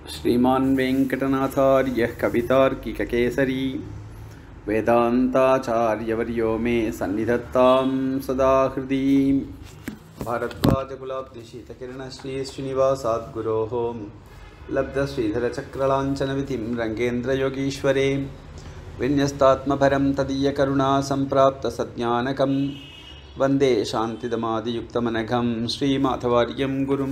श्रीमान् वेङ्कटनाथार्यः कवितार्किककेसरी वेदान्ताचार्यवर्यो मे सन्निधत्तां सदा हृदि भारद्वाजकुलाब्धिशीतकिरणश्रीश्रीनिवासाद्गुरोः लब्धश्रीधरचक्रलाञ्छनविधिं रङ्गेन्द्रयोगीश्वरे विन्यस्तात्मभरं तदीयकरुणा सम्प्राप्तसज्ञानकं वन्दे शान्तिदमादियुक्तमनघं श्रीमाधवार्यं गुरुं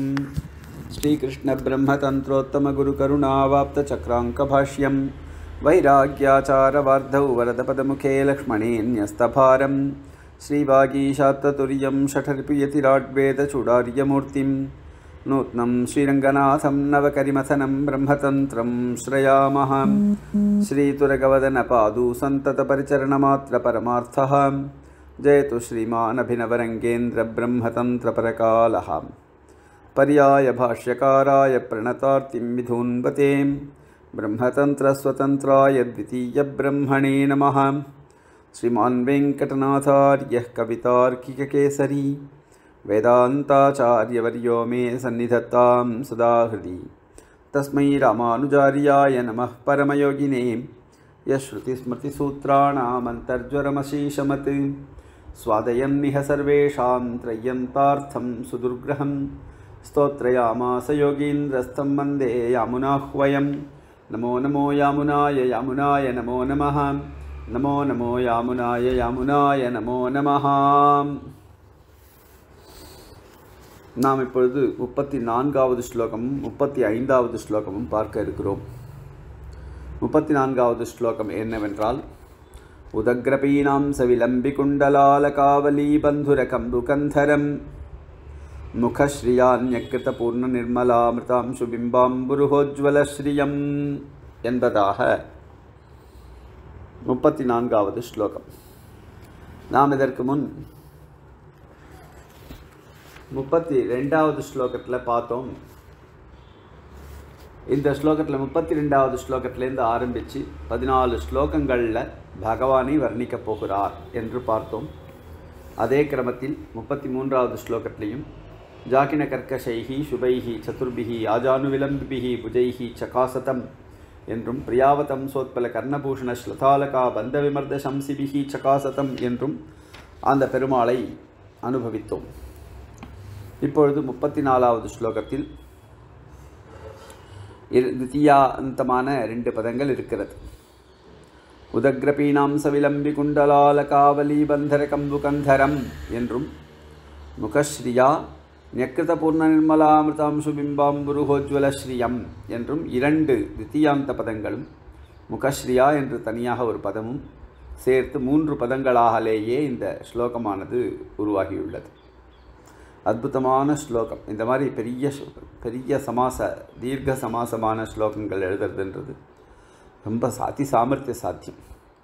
श्रीकृष्णब्रह्मतन्त्रोत्तमगुरुकरुणावाप्तचक्राङ्कभाष्यं वैराग्याचारवार्धौ वरदपदमुखे लक्ष्मणेऽन्यस्तभारं श्रीवागीशात्ततुर्यं षठर्पियतिराड्वेदचूडार्यमूर्तिं नूत्नं श्रीरङ्गनाथं नवकरिमथनं ब्रह्मतन्त्रं श्रयामः श्रीतुरगवदनपादू सन्ततपरिचरणमात्रपरमार्थः जयतु श्रीमानभिनवरङ्गेन्द्रब्रह्मतन्त्रपरकालः पर्याय भाष्यकाराय प्रणतार्तिं विधून्वते ब्रह्मतन्त्रस्वतन्त्राय द्वितीयब्रह्मणे नमः श्रीमान् वेङ्कटनाथार्यः कवितार्किककेसरी वेदान्ताचार्यवर्यो मे सन्निधत्तां सदा हृदि तस्मै रामानुजार्याय नमः परमयोगिने यश्रुतिस्मृतिसूत्राणामन्तर्ज्वरमशीशमत् स्वादयन्निह सर्वेषां त्रय्यन्तार्थं सुदुर्ग्रहं स्तोत्रयामास योगीन्द्रस्थं वन्दे यामुनाह्वयं नमो नमो यामुनाय यामुनाय नमो नमः नमो नमो यामुनाय यामुनाय नमो நமः நாம் இப்பொழுது முப்பத்தி நான்காவது ஸ்லோகமும் முப்பத்தி ஐந்தாவது ஸ்லோகமும் பார்க்க இருக்கிறோம் முப்பத்தி நான்காவது ஸ்லோகம் என்னவென்றால் உதக்ரபீணாம் சவிலம்பிகுண்டலாலகாவலீபந்துரகம்புகந்தரம் முகஸ்ரீயான்யக்கிருதபூர்ணநிர்மலாமிருதாம் சுபிம்பாம்புருஹோஜ்வலஸ்ரீயம் என்பதாக முப்பத்தி நான்காவது ஸ்லோகம் நாம் இதற்கு முன் முப்பத்தி ரெண்டாவது ஸ்லோகத்தில் பார்த்தோம் இந்த ஸ்லோகத்தில் முப்பத்தி ரெண்டாவது ஸ்லோகத்திலேருந்து ஆரம்பித்து பதினாலு ஸ்லோகங்களில் பகவானை வர்ணிக்கப் போகிறார் என்று பார்த்தோம் அதே கிரமத்தில் முப்பத்தி மூன்றாவது ஸ்லோகத்திலையும் ஜாக்கின கர்க்கஷைஹி சுபைஹி சதுர்பிஹி ஆஜானுவிலம்பிபிஹி புஜைஹி சகாசதம் என்றும் பிரியாவதம் சோத்பல கர்ணபூஷண ஸ்லதாலகா பந்த விமர்த சம்சிபிஹி சகாசதம் என்றும் அந்த பெருமாளை அனுபவித்தோம் இப்பொழுது முப்பத்தி நாலாவது ஸ்லோகத்தில் தித்தியாந்தமான ரெண்டு பதங்கள் இருக்கிறது உதக்ரபீணாம் சவிலம்பி குண்டலால காவலி பந்தர கம்புகந்தரம் என்றும் முகஸ்ரீயா நெக்கிருத பூர்ண நிர்மலாமிருதாம் சுபிம்பாம்புருஹோஜ்வல ஸ்ரீயம் என்றும் இரண்டு தித்தியாந்த பதங்களும் முகஸ்ரீயா என்று தனியாக ஒரு பதமும் சேர்த்து மூன்று பதங்களாகலேயே இந்த ஸ்லோகமானது உருவாகியுள்ளது அற்புதமான ஸ்லோகம் இந்த மாதிரி பெரிய பெரிய சமாச தீர்க்க சமாசமான ஸ்லோகங்கள் எழுதுறதுன்றது ரொம்ப சாத்தி சாமர்த்திய சாத்தியம்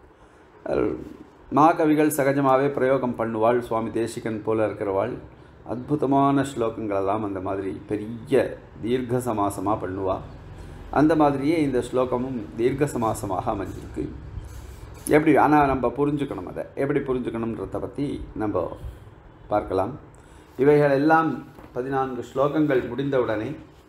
மாகவிகள் சகஜமாகவே பிரயோகம் பண்ணுவாள் சுவாமி தேசிகன் போல இருக்கிறவாள் அற்புதமான ஸ்லோகங்களெல்லாம் அந்த மாதிரி பெரிய தீர்க்க சமாசமாக பண்ணுவாள் அந்த மாதிரியே இந்த ஸ்லோகமும் தீர்க்க சமாசமாக அமைஞ்சிருக்கு எப்படி ஆனால் நம்ம புரிஞ்சுக்கணும் அதை எப்படி புரிஞ்சுக்கணுன்றதை பற்றி நம்ம பார்க்கலாம் இவைகள் எல்லாம் பதினான்கு ஸ்லோகங்கள் முடிந்தவுடனே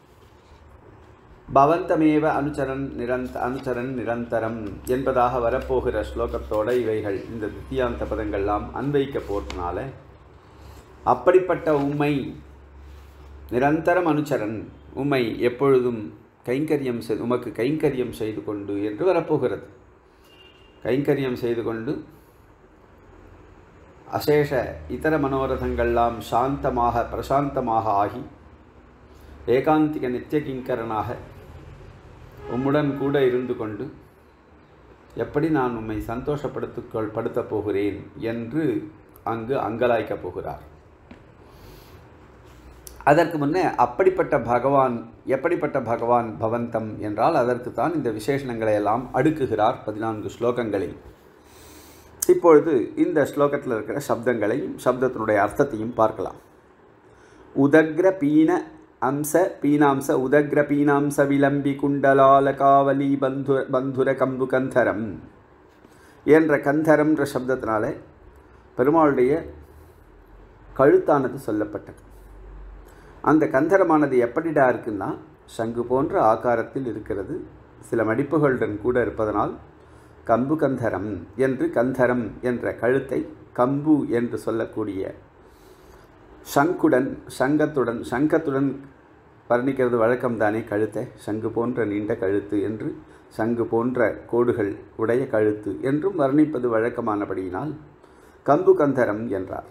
பவந்தமேவ அனுச்சரன் நிரந்த அனுச்சரன் நிரந்தரம் என்பதாக வரப்போகிற ஸ்லோகத்தோட இவைகள் இந்த தித்தியாந்த பதங்கள்லாம் அன்வைக்க போட்டனால அப்படிப்பட்ட உண்மை நிரந்தரம் அனுச்சரன் உம்மை எப்பொழுதும் கைங்கரியம் செய் உமக்கு கைங்கரியம் செய்து கொண்டு என்று வரப்போகிறது கைங்கரியம் செய்து கொண்டு அசேஷ இதர மனோரதங்கள்லாம் சாந்தமாக பிரசாந்தமாக ஆகி ஏகாந்திக நித்திய கிங்கரனாக உம்முடன் கூட இருந்து கொண்டு எப்படி நான் உம்மை சந்தோஷப்படுத்திக்கொள் படுத்தப் போகிறேன் என்று அங்கு அங்கலாய்க்கப் போகிறார் அதற்கு முன்னே அப்படிப்பட்ட பகவான் எப்படிப்பட்ட பகவான் பவந்தம் என்றால் அதற்கு தான் இந்த விசேஷணங்களை எல்லாம் அடுக்குகிறார் பதினான்கு ஸ்லோகங்களில் இப்பொழுது இந்த ஸ்லோகத்தில் இருக்கிற சப்தங்களையும் சப்தத்தினுடைய அர்த்தத்தையும் பார்க்கலாம் உதக்ர பீன அம்ச பீனாம்ச உதக்ர பீனாம்ச விளம்பி குண்டலால காவலி பந்து பந்துர கம்பு கந்தரம் என்ற கந்தரம்ன்ற சப்தத்தினால பெருமாளுடைய கழுத்தானது சொல்லப்பட்டது அந்த கந்தரமானது எப்படிடா இருக்குன்னா சங்கு போன்ற ஆகாரத்தில் இருக்கிறது சில மடிப்புகளுடன் கூட இருப்பதனால் கம்பு கந்தரம் என்று கந்தரம் என்ற கழுத்தை கம்பு என்று சொல்லக்கூடிய சங்குடன் சங்கத்துடன் சங்கத்துடன் வர்ணிக்கிறது வழக்கம்தானே கழுத்தை சங்கு போன்ற நீண்ட கழுத்து என்று சங்கு போன்ற கோடுகள் உடைய கழுத்து என்றும் வர்ணிப்பது வழக்கமானபடியினால் கம்பு கந்தரம் என்றார்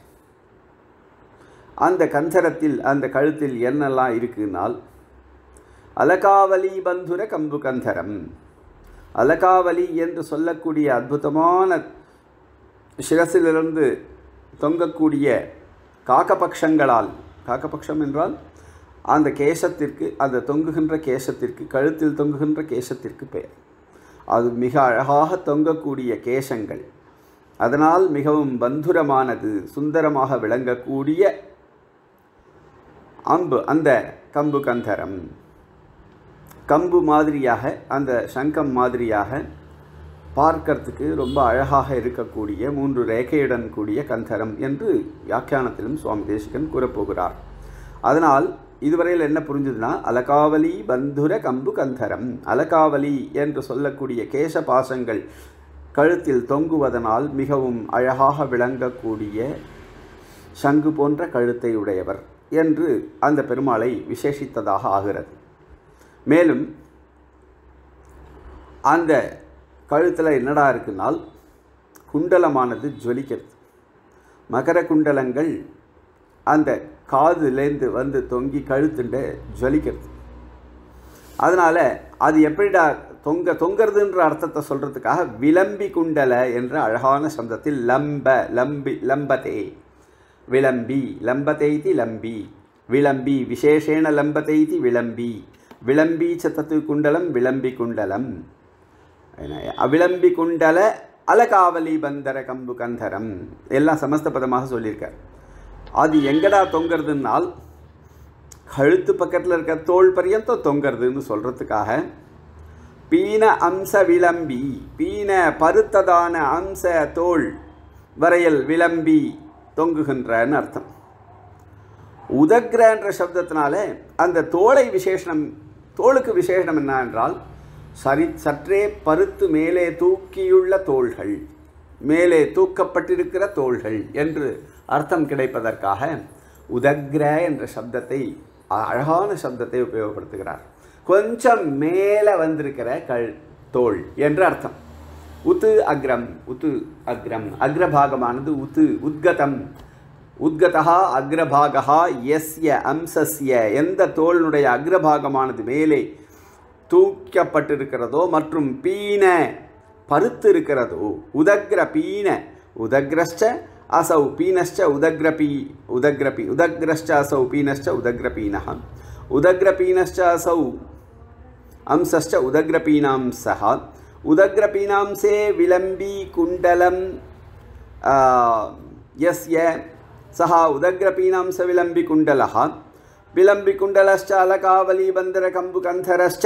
அந்த கந்தரத்தில் அந்த கழுத்தில் என்னெல்லாம் இருக்குனால் அலகாவலி பந்துர கம்பு கந்தரம் அலகாவலி என்று சொல்லக்கூடிய அற்புதமான சிரசிலிருந்து தொங்கக்கூடிய காக்கபக்ஷங்களால் காக்கபக்ஷம் என்றால் அந்த கேசத்திற்கு அந்த தொங்குகின்ற கேசத்திற்கு கழுத்தில் தொங்குகின்ற கேசத்திற்கு பெயர் அது மிக அழகாக தொங்கக்கூடிய கேசங்கள் அதனால் மிகவும் பந்துரமானது சுந்தரமாக விளங்கக்கூடிய அம்பு அந்த கம்பு கந்தரம் கம்பு மாதிரியாக அந்த சங்கம் மாதிரியாக பார்க்கறதுக்கு ரொம்ப அழகாக இருக்கக்கூடிய மூன்று ரேகையுடன் கூடிய கந்தரம் என்று வியாக்கியானத்திலும் சுவாமி தேசிகன் கூறப்போகிறார் அதனால் இதுவரையில் என்ன புரிஞ்சுதுன்னா அலகாவலி பந்துர கம்பு கந்தரம் அலகாவலி என்று சொல்லக்கூடிய கேச பாசங்கள் கழுத்தில் தொங்குவதனால் மிகவும் அழகாக விளங்கக்கூடிய சங்கு போன்ற கழுத்தை உடையவர் என்று அந்த பெருமாளை விசேஷித்ததாக ஆகிறது மேலும் அந்த கழுத்தில் என்னடா இருக்குனால் குண்டலமானது ஜொலிக்கிறது மகர குண்டலங்கள் அந்த காதுலேருந்து வந்து தொங்கி கழுத்துண்ட ஜொலிக்கிறது அதனால் அது எப்படிடா தொங்க தொங்கிறதுன்ற அர்த்தத்தை சொல்கிறதுக்காக விளம்பி குண்டல என்ற அழகான சப்தத்தில் லம்ப லம்பி லம்பதே விளம்பி லம்பதைதி லம்பி விளம்பி விசேஷேண லம்பதைதி விளம்பி விளம்பி சத்தத்து குண்டலம் விளம்பி குண்டலம் அவிளம்பி குண்டல அலகாவலி பந்தர கம்பு கந்தரம் எல்லாம் சமஸ்த பதமாக சொல்லியிருக்கார் அது எங்கடா தொங்கிறதுனால் கழுத்து பக்கத்தில் இருக்க தோல் பரியந்தம் தொங்கிறதுன்னு சொல்கிறதுக்காக பீன அம்ச விளம்பி பீன பருத்ததான அம்ச தோல் வரையல் விளம்பி தொங்குகின்றன்னு அர்த்தம் உதக்ரன்ற சப்தத்தினால அந்த தோலை விசேஷனம் தோளுக்கு விசேஷனம் என்ன என்றால் சரி சற்றே பருத்து மேலே தூக்கியுள்ள தோள்கள் மேலே தூக்கப்பட்டிருக்கிற தோள்கள் என்று அர்த்தம் கிடைப்பதற்காக உதக்ர என்ற சப்தத்தை அழகான சப்தத்தை உபயோகப்படுத்துகிறார் கொஞ்சம் மேலே வந்திருக்கிற கல் தோல் என்று அர்த்தம் உத்து அக்ரம் உத்து அக்ரம் அக்ரபாகமானது உத்து உத்கதம் உத்கதா அக்ரபாகா எஸ்ய அம்சஸ்ய எந்த தோலினுடைய அக்ரபாகமானது மேலே தூக்கப்பட்டிருக்கிறதோ மற்றும் பீன பருத்து இருக்கிறதோ உதக்ர பீன உதக்ரஷ்ட அசௌ பீனश्च உதக்ரபி உதக்ரபி உதக்ரஷ்ட அசௌ பீனश्च உதக்ரபீனः உதக்ரபீனश्च असौ अंशश्च उदग्रपीनांसः उदग्रपीनांसे विलम्बी कुण्डलं यस्य सः उदग्रपीनांसविलम्बिकुण्डलः विलम्बिकुण्डलश्च अलकावलीबन्धरकम्बुकन्धरश्च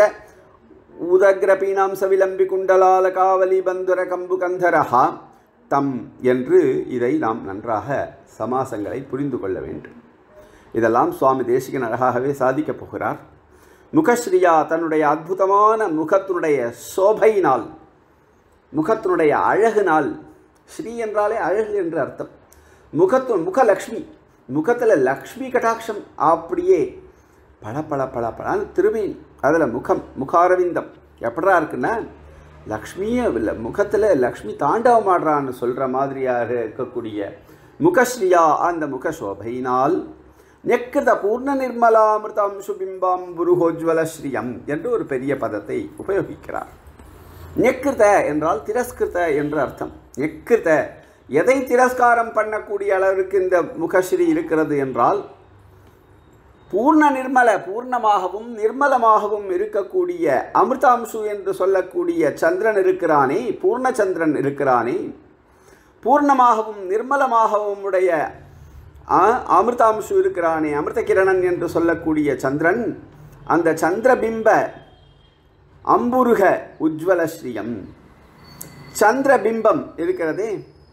உதக்ரபீனாம்சவிலம்பிகுண்டலாலகாவலிபந்துரகம்புகந்தரஹ தம் என்று இதை நாம் நன்றாக சமாசங்களை புரிந்து கொள்ள வேண்டும் இதெல்லாம் சுவாமி தேசிகன் அழகாகவே சாதிக்கப் போகிறார் முகஸ்ரீயா தன்னுடைய அற்புதமான முகத்தினுடைய சோபையினால் முகத்தினுடைய அழகுனால் ஸ்ரீ என்றாலே அழகு என்று அர்த்தம் முகத்து முகலக்ஷ்மி முகத்தில் லக்ஷ்மி கடாட்சம் அப்படியே பல பல பல பல திருமேனி அதில் முகம் முகாரவிந்தம் எப்படா இருக்குன்னா லக்ஷ்மியே இல்லை முகத்தில் லக்ஷ்மி தாண்டவம் ஆடுறான்னு சொல்கிற மாதிரியாக இருக்கக்கூடிய முகஸ்ரீயா அந்த முகசோபையினால் நெக்கிருத பூர்ண நிர்மலாமிருதம் சுபிம்பாம் புருகோஜ்வல ஸ்ரீயம் என்று ஒரு பெரிய பதத்தை உபயோகிக்கிறார் நெக்கிருத என்றால் திரஸ்கிருத என்று அர்த்தம் நெக்கிருத எதை திரஸ்காரம் பண்ணக்கூடிய அளவிற்கு இந்த முகஸ்ரீ இருக்கிறது என்றால் பூர்ண நிர்மல பூர்ணமாகவும் நிர்மலமாகவும் இருக்கக்கூடிய அமிர்தாம்சு என்று சொல்லக்கூடிய சந்திரன் இருக்கிறானே பூர்ண சந்திரன் இருக்கிறானே பூர்ணமாகவும் நிர்மலமாகவும் உடைய அமிர்தாம்சு இருக்கிறானே அமிர்த கிரணன் என்று சொல்லக்கூடிய சந்திரன் அந்த சந்திரபிம்ப அம்புருக உஜ்வல ஸ்ரீயம் சந்திரபிம்பம் இருக்கிறதே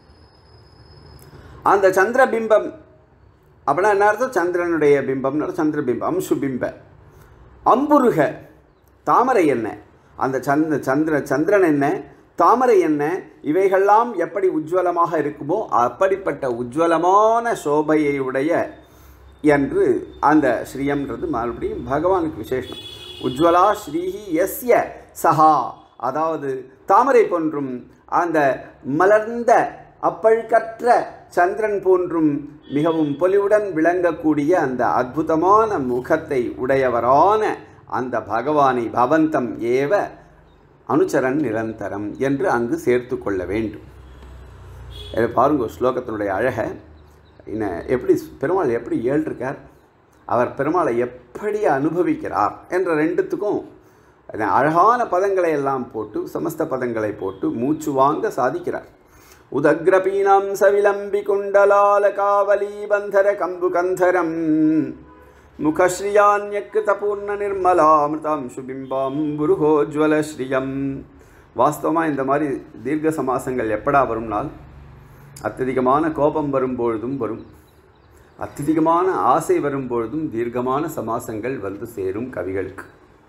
அந்த சந்திரபிம்பம் அப்படின்னா என்ன அர்த்தம் சந்திரனுடைய பிம்பம்னு சந்திரபிம்பம் அம்சு பிம்ப அம்புருக தாமரை என்ன அந்த சந்திர சந்திர சந்திரன் என்ன தாமரை என்ன இவைகள்லாம் எப்படி உஜ்வலமாக இருக்குமோ அப்படிப்பட்ட உஜ்வலமான சோபையை உடைய என்று அந்த ஸ்ரீயம்ன்றது மறுபடியும் பகவானுக்கு விசேஷம் உஜ்வலா ஸ்ரீஹி எஸ்ய சஹா அதாவது தாமரை போன்றும் அந்த மலர்ந்த அப்பழுக்கற்ற சந்திரன் போன்றும் மிகவும் பொலிவுடன் விளங்கக்கூடிய அந்த அற்புதமான முகத்தை உடையவரான அந்த பகவானை பவந்தம் ஏவ அனுச்சரன் நிரந்தரம் என்று அங்கு சேர்த்து கொள்ள வேண்டும் இதை பாருங்க ஸ்லோகத்தினுடைய அழகை என்ன எப்படி பெருமாள் எப்படி ஏழ்ருக்கார் அவர் பெருமாளை எப்படி அனுபவிக்கிறார் என்ற ரெண்டுத்துக்கும் அழகான பதங்களை எல்லாம் போட்டு சமஸ்த பதங்களை போட்டு மூச்சு வாங்க சாதிக்கிறார் உதக்ரபீனாம் சவிலம்பி குண்டலால காவலி பந்தர கம்பு கந்தரம் முகஸ்ரீயான்யக்கிருதபூர்ண நிர்மலாமிருதாம் சுபிம்பாம் புருகோஜ்வல ஸ்ரீயம் வாஸ்தவமாக இந்த மாதிரி தீர்க்க சமாசங்கள் எப்படா வரும்னால் அत्यதிகமான கோபம் வரும்பொழுதும் வரும் அत्यதிகமான ஆசை வரும்பொழுதும் தீர்க்கமான சமாசங்கள் வந்து சேரும் கவிகளுக்கு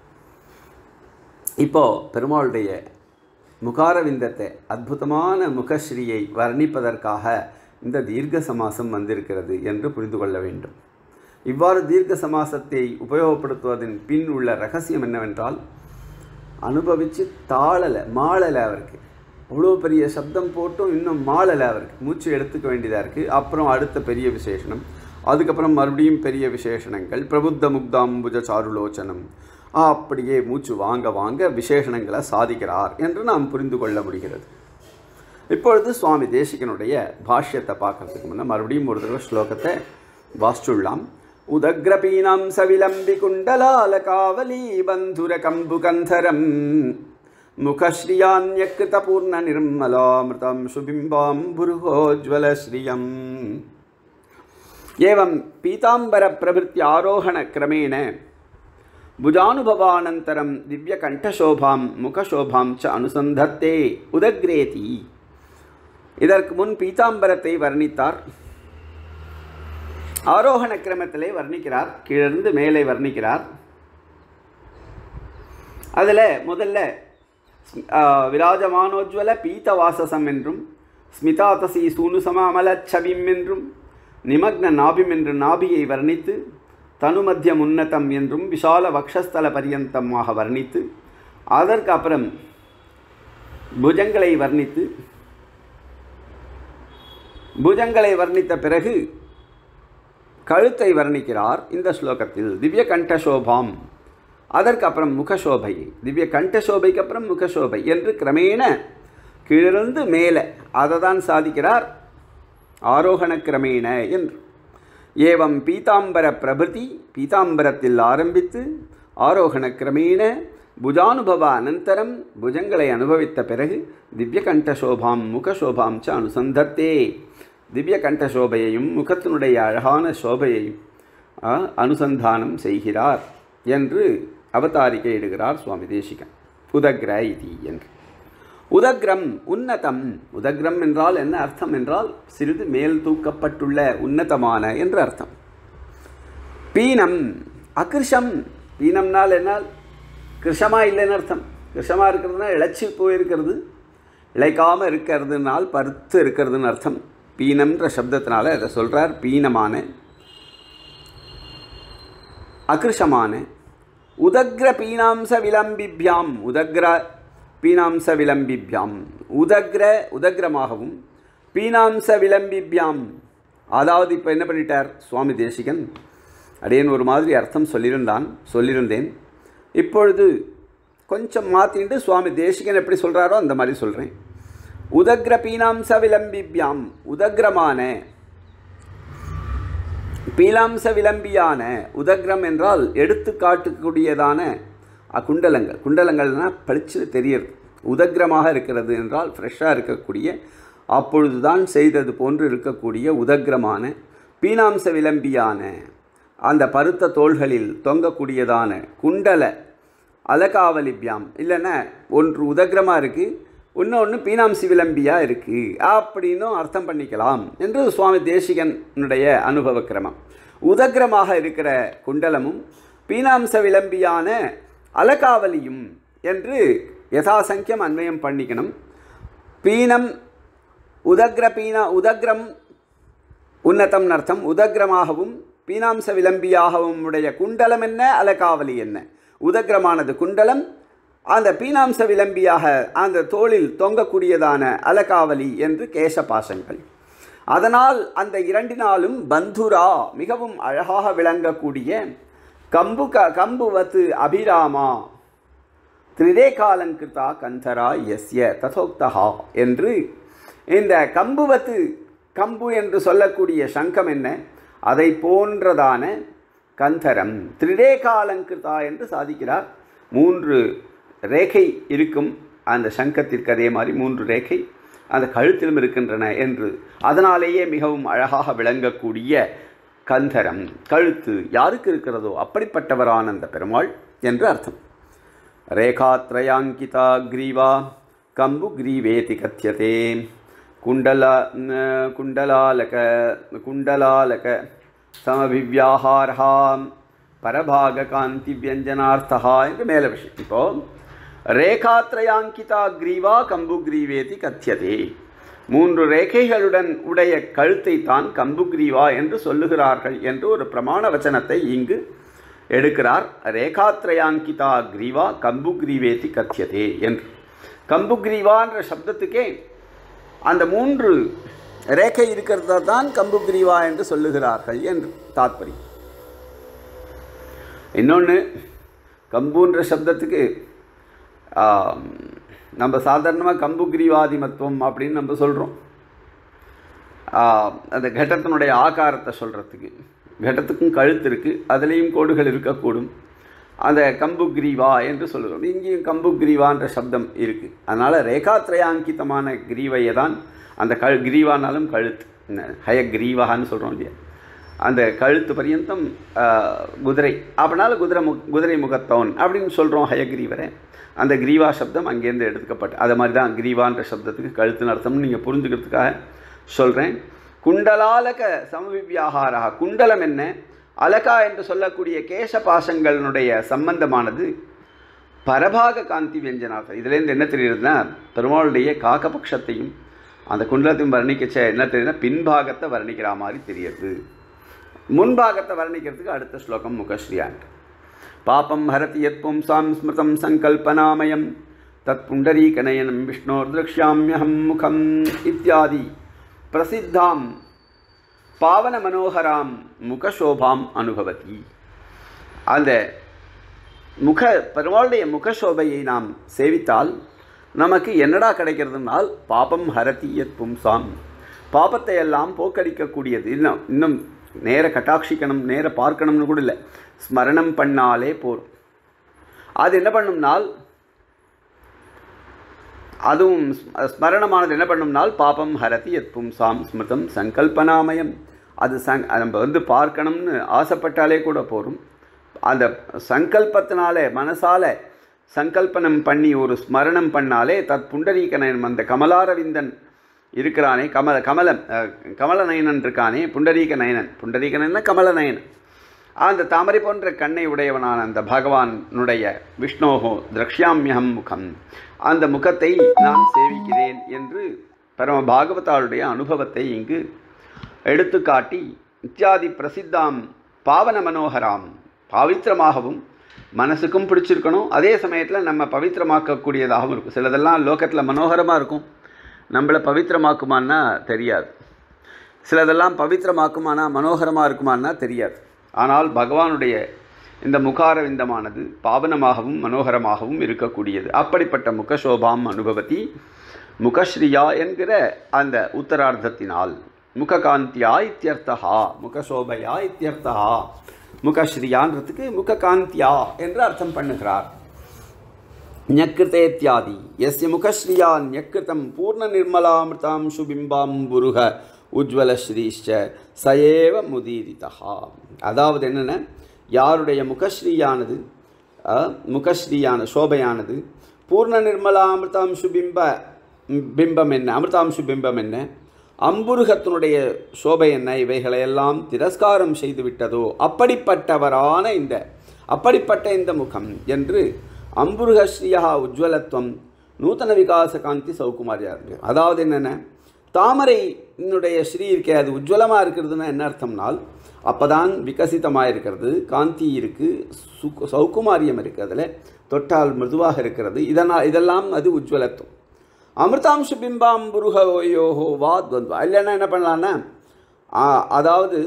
இப்போ பெருமாளுடைய முகாரவிந்தத்தை அற்புதமான முகஸ்ரீயை வர்ணிப்பதற்காக இந்த தீர்க்க சமாசம் வந்திருக்கிறது என்று புரிந்து கொள்ள வேண்டும் இவ்வாறு தீர்க்க சமாசத்தை உபயோகப்படுத்துவதன் பின் உள்ள ரகசியம் என்னவென்றால் அனுபவித்து தாளலை மாளலை அவருக்கு அவ்வளோ பெரிய சப்தம் போட்டும் இன்னும் மாளலை அவருக்கு மூச்சு எடுத்துக்க வேண்டியதாக இருக்குது அப்புறம் அடுத்த பெரிய விசேஷனம் அதுக்கப்புறம் மறுபடியும் பெரிய விசேஷணங்கள் பிரபுத்த முக்தாம்புஜ சாருலோச்சனம் அப்படியே மூச்சு வாங்க வாங்க விசேஷணங்களை சாதிக்கிறார் என்று நாம் புரிந்து கொள்ள முடிகிறது இப்பொழுது சுவாமி தேசிகனுடைய பாஷ்யத்தை பார்க்கறதுக்கு முன்னே மறுபடியும் ஒரு தடவை ஸ்லோகத்தை வாசிச்சுள்ளாம் உதக்ரபீனாம் சவிலம்பி குண்டலால காவலி பந்துர கம்பு கந்தரம் முகஸ்ரீயான்யக்கிருத பூர்ண நிர்மலாமிருதம் சுபிம்பாம் புருகோஜ்வல ஸ்ரீயம் ஏவம் பீதாம்பர பிரபுத்தி ஆரோகண கிரமேண புஜானுபவானந்தரம் திவ்யகண்டசோபாம் முகசோபாம் ச அனுசந்தத்தே உதக்ரேதி இதற்கு முன் பீதாம்பரத்தை வர்ணித்தார் ஆரோகண கிரமத்திலே வர்ணிக்கிறார் கீழிருந்து மேலே வர்ணிக்கிறார் அதில் முதல்ல ஆ, விராஜமானோஜ்வல பீதவாசசம் என்றும் ஸ்மிதாதசி சூனுசமாமலச்சவிம் என்றும் நிமக்ன நாபிம் என்று நாபியை வர்ணித்து தனுமத்தியம் உன்னதம் என்றும் விஷால வக்ஷஸ்தல பரியந்தமாக வர்ணித்து அதற்கு அப்புறம் புஜங்களை வர்ணித்து புஜங்களை வர்ணித்த பிறகு கழுத்தை வர்ணிக்கிறார் இந்த ஸ்லோகத்தில் திவ்ய கண்டசோபாம் அதற்கு அப்புறம் முகசோபை திவ்ய கண்டசோபைக்கு அப்புறம் முகசோபை என்று கிரமேண கீழிருந்து மேலே அதை தான் சாதிக்கிறார் ஆரோகண கிரமேண என்று ஏவம் பீதாம்பர பிரபிருதி பீதாம்பரத்தில் ஆரம்பித்து ஆரோகண கிரமேண புஜானுபவ அனந்தரம் புஜங்களை அனுபவித்த பிறகு திவ்ய கண்டசோபாம் முகசோபாம் ச அனுசந்தத்தே திவ்ய கண்டசோபையையும் முகத்தினுடைய அழகான சோபையையும் ஆ, அனுசந்தானம் செய்கிறார் என்று அவதாரிக்கை இடுகிறார் சுவாமி தேசிகன் உதக்ர இதி என்று உதக்ரம் உன்னதம் உதக்ரம் என்றால் என்ன அர்த்தம் என்றால் சிறிது மேல் தூக்கப்பட்டுள்ள உன்னதமான என்று அர்த்தம் பீனம் அகிருஷம் பீனம்னால் என்னால் கிருஷமா இல்லைன்னு அர்த்தம் கிருஷமாக இருக்கிறதுனா இழைச்சி போயிருக்கிறது இழைக்காமல் இருக்கிறதுனால் பருத்து இருக்கிறதுன்னு அர்த்தம் பீனம்ன்ற சப்தத்தினால அதை சொல்கிறார் பீனமான அகிருஷமான உதக்ர பீனாம்ச விளம்பிபியாம் உதக்ர பீனாம்ச விளம்பிபியாம் உதக்ர உதக்ரமாகவும் பீனாம்ச விளம்பிபியாம் அதாவது இப்போ என்ன பண்ணிட்டார் சுவாமி தேசிகன் அடையன் ஒரு மாதிரி அர்த்தம் சொல்லியிருந்தான் சொல்லியிருந்தேன் இப்பொழுது கொஞ்சம் மாற்றிட்டு சுவாமி தேசிகன் எப்படி சொல்கிறாரோ அந்த மாதிரி சொல்கிறேன் உதக்ர பீனாம்ச விளம்பிபியாம் உதக்ரமான பீலாம்ச விளம்பியான உதக்ரம் என்றால் எடுத்து காட்டக்கூடியதான அ, குண்டலங்கள் குண்டலங்கள்னா பளிச்சு தெரியறது உதக்ரமாக இருக்கிறது என்றால் ஃப்ரெஷ்ஷாக இருக்கக்கூடிய அப்பொழுதுதான் செய்தது போன்று இருக்கக்கூடிய உதக்ரமான பீனாம்ச விளம்பியான அந்த பருத்த தோள்களில் தொங்கக்கூடியதான குண்டல அலகாவலிபியாம் இல்லைன்னா ஒன்று உதக்ரமாக இருக்குது இன்னொன்று பீனாம்சி விளம்பியாக இருக்குது அப்படின்னும் அர்த்தம் பண்ணிக்கலாம் என்று சுவாமி தேசிகனுடைய அனுபவ கிரமம் உதக்ரமாக இருக்கிற குண்டலமும் பீனாம்ச விளம்பியான அலகாவலியும் என்று யதாசங்கியம் அன்வயம் பண்ணிக்கணும் பீனம் உதக்ர பீனா உதக்ரம் உன்னதம் அர்த்தம் உதக்ரமாகவும் பீனாம்ச விளம்பியாகவும் உடைய குண்டலம் என்ன அலகாவலி என்ன உதக்ரமானது குண்டலம் அந்த பீனாம்ச விளம்பியாக அந்த தோளில் தொங்கக்கூடியதான அலகாவலி என்று கேசபாசங்கள் அதனால் அந்த இரண்டினாலும் பந்துரா மிகவும் அழகாக விளங்கக்கூடிய கம்பு க கம்புவத்து அபிராமா திரிரேகாலங்கிருதா கந்தரா எஸ்ய ததோக்தகா என்று இந்த கம்புவத்து கம்பு என்று சொல்லக்கூடிய சங்கம் என்ன அதை போன்றதான கந்தரம் திரிரேகாலங்கிருதா என்று சாதிக்கிறார் மூன்று ரேகை இருக்கும் அந்த சங்கத்திற்கு அதே மாதிரி மூன்று ரேகை அந்த கழுத்திலும் இருக்கின்றன என்று அதனாலேயே மிகவும் அழகாக விளங்கக்கூடிய கந்தரம் கழுத்து யாருக்கு இருக்கிறதோ அப்படிப்பட்டவரான அந்த பெருமாள் என்று அர்த்தம் ரேகாத்ரயாங்கிதா கிரீவா கம்பு கிரீவேதி கத்தியதே குண்டல குண்டலாலக குண்டலாலக சமபிவியாகாரஹாம் பரபாக காந்தி வியஞ்சனார்த்தா என்று மேல விஷயம் இப்போ ரேகாத்ரயாங்கிதா கிரீவா கம்பு கிரீவேதி கத்தியதே மூன்று ரேகைகளுடன் உடைய கழுத்தை தான் கம்புக்ரீவா என்று சொல்லுகிறார்கள் என்று ஒரு பிரமாண வச்சனத்தை இங்கு எடுக்கிறார் ரேகாத்ரயாங்கிதா கிரீவா கம்புக்ரீவேதி கத்தியதே என்று கம்புக்ரீவான்ற சப்தத்துக்கே அந்த மூன்று ரேகை இருக்கிறதா தான் கம்புக்ரீவா என்று சொல்லுகிறார்கள் என்று தாத்பரியம் இன்னொன்று கம்புன்ற சப்தத்துக்கு ஆம், நம்ம சாதாரணமாக கம்புகிரிவாதிமத்துவம் அப்படின்னு நம்ம சொல்கிறோம் அந்த கடத்தினுடைய ஆகாரத்தை சொல்கிறதுக்கு கடத்துக்கும் கழுத்து இருக்குது அதுலேயும் கோடுகள் இருக்கக்கூடும் அந்த கம்புக்ரீவா என்று சொல்லுகிறோம் இங்கேயும் கம்புக்ரீவான்ற சப்தம் இருக்குது அதனால் ரேகாத்ரயாங்கிதமான கிரீவையை தான் அந்த கழு கிரீவானாலும் கழுத்து ஹய கிரீவான்னு சொல்கிறோம் இல்லையா அந்த கழுத்து பரியந்தம் ஆஹ், குதிரை அப்படினால குதிரை மு குதிரை முகத்தவன் அப்படின்னு சொல்கிறோம் ஹயக்ரீவரை அந்த கிரீவா சப்தம் அங்கேருந்து எடுத்துக்கப்பட்டு அது மாதிரி தான் கிரீவான்ற சப்தத்துக்கு கழுத்துன்னு அர்த்தம்னு நீங்கள் புரிஞ்சுக்கிறதுக்காக சொல்கிறேன் குண்டலாலக சமவிவியாகாரா குண்டலம் என்ன அலகா என்று சொல்லக்கூடிய கேசபாசங்களினுடைய சம்பந்தமானது பரபாக காந்தி வியஞ்சனார்த்தம் இதுலேருந்து என்ன தெரியுதுன்னா பெருமாளுடைய காக்கபக்ஷத்தையும் அந்த குண்டலத்தையும் வர்ணிக்கச்ச என்ன தெரியுதுன்னா பின்பாகத்தை வர்ணிக்கிற மாதிரி தெரியுது முன்பாகத்தை வர்ணிக்கிறதுக்கு அடுத்த ஸ்லோகம் முகஸ்ரீயான் பாபம் ஹரதி யத் பும்சாம் ஸ்மிருதம் சங்கல்பனாமயம் தத் புண்டரீகநயனம் விஷ்ணோர் திரக்ஷாமியஹம் முகம் இத்தியாதி பிரசித்தாம் பாவன மனோகராம் முகசோபாம் அனுபவதி அந்த முக பெருமாளுடைய முகசோபையை நாம் சேவித்தால் நமக்கு என்னடா கிடைக்கிறதுனால் பாபம் ஹரதி யத் பும்சாம் பாபத்தை எல்லாம் போக்கடிக்கக்கூடியது இன்னும் இன்னும் நேர கட்டாட்சிக்கணும் நேர பார்க்கணும்னு கூட இல்லை ஸ்மரணம் பண்ணாலே போதும் அது என்ன பண்ணும்னால் அதுவும் ஸ்ம- ஸ்மரணமானது என்ன பண்ணும்னால் பாபம் ஹரதி யத் பும்சாம் ஸ்மிருதம் சங்கல்பனாமயம் அது சங் நம்ம வந்து பார்க்கணும்னு ஆசைப்பட்டாலே கூட போதும் அந்த சங்கல்பத்தினாலே மனசால சங்கல்பனம் பண்ணி ஒரு ஸ்மரணம் பண்ணாலே தத் புண்டரீகனன் அந்த கமலாரவிந்தன் இருக்கிறானே கமல கமலம் அஹ், கமலநயனன் இருக்கானே புண்டரீக நயனன் புண்டரீக நயனன் கமலநயனன் அந்த தாமரை போன்ற கண்ணை உடையவனான அந்த பகவானுடைய விஷ்ணோகோ திரக்ஷாமியகம் முகம் அந்த முகத்தை நான் சேவிக்கிறேன் என்று பரம பாகவதாளுடைய அனுபவத்தை இங்கு எடுத்துக்காட்டி இத்தியாதி பிரசித்தாம் பாவன மனோகராம் பாவித்திரமாகவும் மனசுக்கும் பிடிச்சிருக்கணும் அதே சமயத்தில் நம்ம பவித்திரமாக்கக்கூடியதாகவும் இருக்கும் சிலதெல்லாம் லோகத்தில் மனோகரமாக இருக்கும் நம்மளை பவித்திரமாக்குமான்னா தெரியாது சிலதெல்லாம் பவித்திரமாக்குமானா மனோகரமாக இருக்குமான்னா தெரியாது ஆனால் பகவானுடைய இந்த முகாரவிந்தமானது பாவனமாகவும் மனோகரமாகவும் இருக்கக்கூடியது அப்படிப்பட்ட முகசோபாம் அனுபவத்தி முகஸ்ரீயா என்கிற அந்த உத்தரார்த்தத்தினால் முககாந்தியா இத்தியர்த்தா முகசோபையா இத்தியர்த்தா முகஸ்ரீயான்றதுக்கு முககாந்தியா என்று அர்த்தம் பண்ணுகிறார் ஞக்கிருத்தேத்யாதி எஸ்ய முகஸ்ரீயா ஞக்கிருத்தம் பூர்ண நிர்மலாமிருதாம் சுபிம்பாம்புருக உஜ்வல ஸ்ரீஷ்ச சயேவ முதீரிதா அதாவது என்னென்ன யாருடைய முகஸ்ரீயானது அஹ், முகஸ்ரீயான சோபையானது பூர்ண நிர்மலாமிருதாம் சுபிம்ப பிம்பம் என்ன அமிர்தாம்சு பிம்பம் என்ன அம்புருகத்தினுடைய சோபை என்ன இவைகளையெல்லாம் திரஸ்காரம் செய்து விட்டதோ அப்படிப்பட்டவரான இந்த அப்படிப்பட்ட இந்த முகம் என்று அம்புருகஸ்ரீயா உஜ்வலத்துவம் நூத்தன விகாச காந்தி சௌகுமாரியா இருக்கு அதாவது என்னென்ன தாமரையினுடைய ஸ்ரீ இருக்கே அது உஜ்வலமாக இருக்கிறதுனா என்ன அர்த்தம்னால் அப்பதான் விகசிதமாக இருக்கிறது காந்தி இருக்குது சு சௌகுமாரியம் இருக்குது அதில் தொட்டால் மிருதுவாக இருக்கிறது இதனால் இதெல்லாம் அது உஜ்வலத்துவம் அமிர்தாம்ச பிம்பாம்புருகயோஹோ வா துவந்த்வா இல்லைன்னா என்ன பண்ணலான்னா ஆ, அதாவது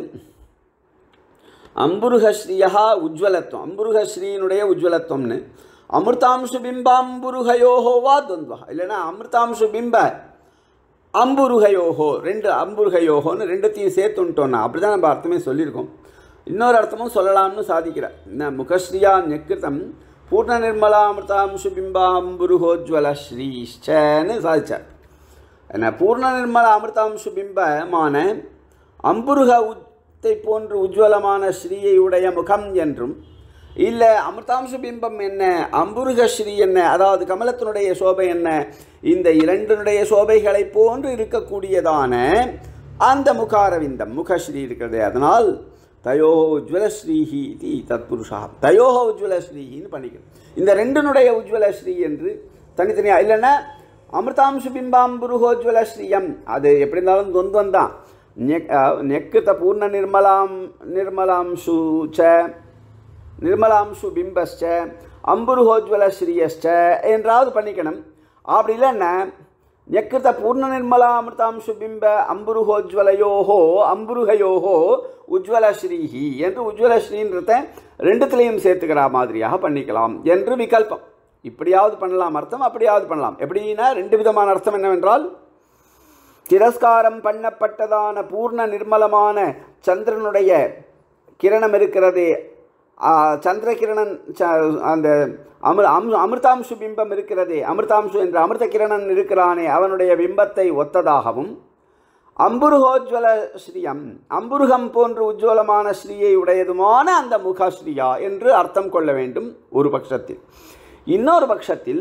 அம்புருகஸ்ரீயா உஜ்வலத்துவம் அம்புருகஸ்ரீனுடைய உஜ்வலத்துவம்னு அமிர்தாம்சு பிம்பாம்புருகயோஹோ வா துவந்த்வா இல்லைன்னா அமிர்தாம்சு பிம்ப அம்புருகயோஹோ ரெண்டு அம்புருகயோஹோன்னு ரெண்டுத்தையும் சேர்த்துட்டோன்னா அப்படி தான் நம்ம அர்த்தமே சொல்லியிருக்கோம் இன்னொரு அர்த்தமும் சொல்லலாம்னு சாதிக்கிறார் என்ன முகஸ்ரீயா நெக்கிருத்தம் பூர்ண நிர்மலாமிருதாம்சு பிம்பாம்புருகோஜ்வல ஸ்ரீஷ்டன்னு சாதிச்சார் என்ன பூர்ண நிர்மல அமிர்தாம்சு பிம்பமான அம்புருக உத்தை போன்று உஜ்வலமான ஸ்ரீயை உடைய முகம் என்றும் இல்லை அமிர்தாம்ச பிம்பம் என்ன அம்புருக ஸ்ரீ என்ன அதாவது கமலத்தினுடைய சோபை என்ன இந்த இரண்டினுடைய சோபைகளை போன்று இருக்கக்கூடியதான அந்த முகாரவிந்தம் முகஸ்ரீ இருக்கிறது அதனால் தயோ உஜ்வலஸ்ரீஹி இது தத்புருஷா தயோஹ உஜ்வலஸ்ரீஹின்னு பண்ணிக்கணும் இந்த ரெண்டினுடைய உஜ்வலஸ்ரீ என்று தனித்தனியாக இல்லைன்னா அமிர்தாம்சு பிம்பாம்புருகோஜ்வல ஸ்ரீயம் அது எப்படி இருந்தாலும் துவந்தம் தான் நெக் நெக்குத்த பூர்ண நிர்மலாம் நிர்மலாம்சு ச நிர்மலாம்சு பிம்பஸ்ச அம்புருகோஜ்வல ஸ்ரீயஸ்ச என்றாவது பண்ணிக்கணும் அப்படி இல்லைன்னா நெக்கிருத்த பூர்ண நிர்மலா அமிர்தாம்சு பிம்ப அம்புருகோஜ்வலையோஹோ அம்புருகையோஹோ உஜ்வல ஸ்ரீஹி என்று உஜ்வல ஸ்ரீன்றத ரெண்டுத்துலேயும் சேர்த்துக்கிற மாதிரியாக பண்ணிக்கலாம் என்று விகல்பம் இப்படியாவது பண்ணலாம் அர்த்தம் அப்படியாவது பண்ணலாம் எப்படின்னா ரெண்டு விதமான அர்த்தம் என்னவென்றால் திரஸ்காரம் பண்ணப்பட்டதான பூர்ண நிர்மலமான சந்திரனுடைய கிரணம் இருக்கிறதே ஆ, சந்திர கிரணன் ச- அந்த அமிர் அம் அமிர்தாம்சு பிம்பம் இருக்கிறதே அமிர்தாம்சு என்ற அமிர்த கிரணன் இருக்கிறானே அவனுடைய பிம்பத்தை ஒத்ததாகவும் அம்புருகோஜ்வல ஸ்ரீயம் அம்புருகம் போன்று உஜ்வலமான ஸ்ரீயை உடையதுமான அந்த முகஸ்ரீயா என்று அர்த்தம் கொள்ள வேண்டும் ஒரு பட்சத்தில் இன்னொரு பட்சத்தில்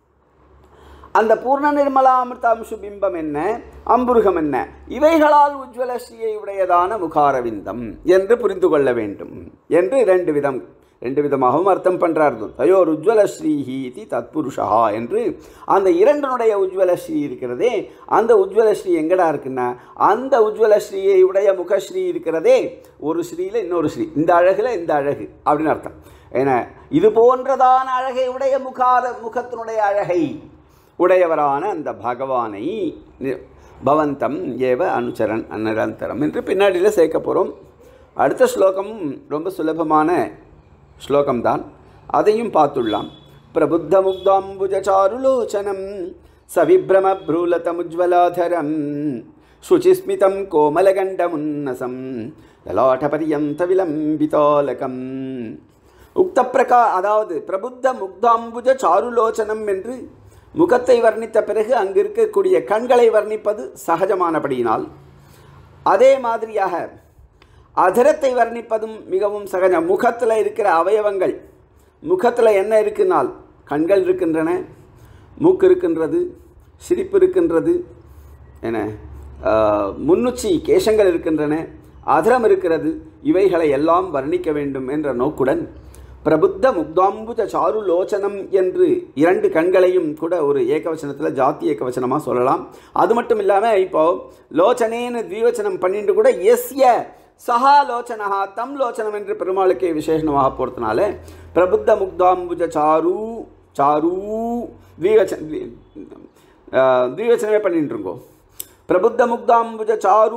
அந்த பூர்ண நிர்மலா அமிர்தாம்சு பிம்பம் என்ன அம்புருகம் என்ன இவைகளால் உஜ்வல ஸ்ரீயை உடையதான முகாரவிந்தம் என்று புரிந்து கொள்ள வேண்டும் என்று ரெண்டு விதம் ரெண்டு விதமாகவும் அர்த்தம் பண்ணுறார் தயோர் உஜ்வல ஸ்ரீஹி இது தத்புருஷா என்று அந்த இரண்டனுடைய உஜ்வல ஸ்ரீ இருக்கிறதே அந்த உஜ்வல ஸ்ரீ எங்கடா இருக்குன்னா அந்த உஜ்வல ஸ்ரீயை உடைய முகஸ்ரீ இருக்கிறதே ஒரு ஸ்ரீயில் இன்னொரு ஸ்ரீ இந்த அழகுல இந்த அழகு அப்படின்னு அர்த்தம் ஏன்னா இது போன்றதான அழகை உடைய முகார முகத்தினுடைய அழகை உடையவரான அந்த பகவானை நி- பவந்தம் ஏவ அனுச்சரன் நிரந்தரம் என்று பின்னாடியில் சேர்க்க போகிறோம் அடுத்த ஸ்லோகம் ரொம்ப சுலபமான ஸ்லோகம்தான் அதையும் பார்த்துள்ளலாம் பிரபுத்த முக்தாம்புஜாருலோச்சனம் சவிப்ரமப்ரூலதமுஜ்வலாதரம் சுச்சிஸ்மிதம் கோமலகண்டமுன்னசம் லலாட்டபரியந்த விலம்பிதாலகம் உக்த பிரகா அதாவது பிரபுத்த முக்தாம்புஜ சாருலோச்சனம் என்று முகத்தை வர்ணித்த பிறகு அங்கு இருக்கக்கூடிய கண்களை வர்ணிப்பது சகஜமானபடியினால் அதே மாதிரியாக அதரத்தை வர்ணிப்பதும் மிகவும் சகஜம் முகத்தில் இருக்கிற அவயவங்கள் முகத்தில் என்ன இருக்குனால் கண்கள் இருக்கின்றன மூக்கு இருக்கின்றது சிரிப்பு இருக்கின்றது என ஆஹ், முன்னுச்சி கேசங்கள் இருக்கின்றன அதரம் இருக்கிறது இவைகளை எல்லாம் வர்ணிக்க வேண்டும் என்ற நோக்குடன் பிரபுத்த முக்தாம்புஜ சாரு லோச்சனம் என்று இரண்டு கண்களையும் கூட ஒரு ஏகவச்சனத்தில் ஜாத்தி ஏகவச்சனமாக சொல்லலாம் அது மட்டும் இல்லாமல் இப்போ லோச்சனேன்னு த்விவச்சனம் பண்ணிட்டு கூட எஸ்ய சஹா லோச்சனஹா தம் லோச்சனம் என்று பெருமாளுக்கே விசேஷணமாக போகிறதுனால பிரபுத்த முக்தாம்புஜ சாரு சாரு த்விவச்சன த்விவச்சனமே பண்ணிட்டு இருக்கோம் பிரபுத்த முக்தாம்புஜ சாரு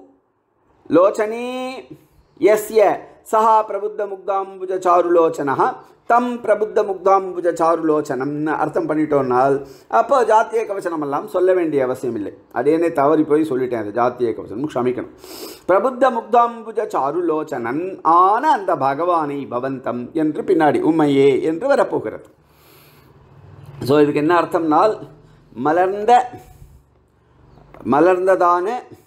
லோச்சனே எஸ்ய சஹா பிரபுத்த முக்தாம்புஜ சாருலோச்சனா தம் பிரபுத்த முக்தாம்புஜ சாருலோச்சனம்னு அர்த்தம் பண்ணிட்டோம்னால் அப்போ ஜாத்திய கவச்சனம் எல்லாம் சொல்ல வேண்டிய அவசியம் இல்லை அதேனே தவறி போய் சொல்லிட்டேன் அது ஜாத்திய கவச்சனம் க்ஷமிக்கணும் பிரபுத்த முக்தாம்புஜ சாருலோச்சனன் ஆன அந்த பகவானை பவந்தம் என்று பின்னாடி உண்மையே என்று வரப்போகிறது ஸோ இதுக்கு என்ன அர்த்தம்னால் மலர்ந்த மலர்ந்ததான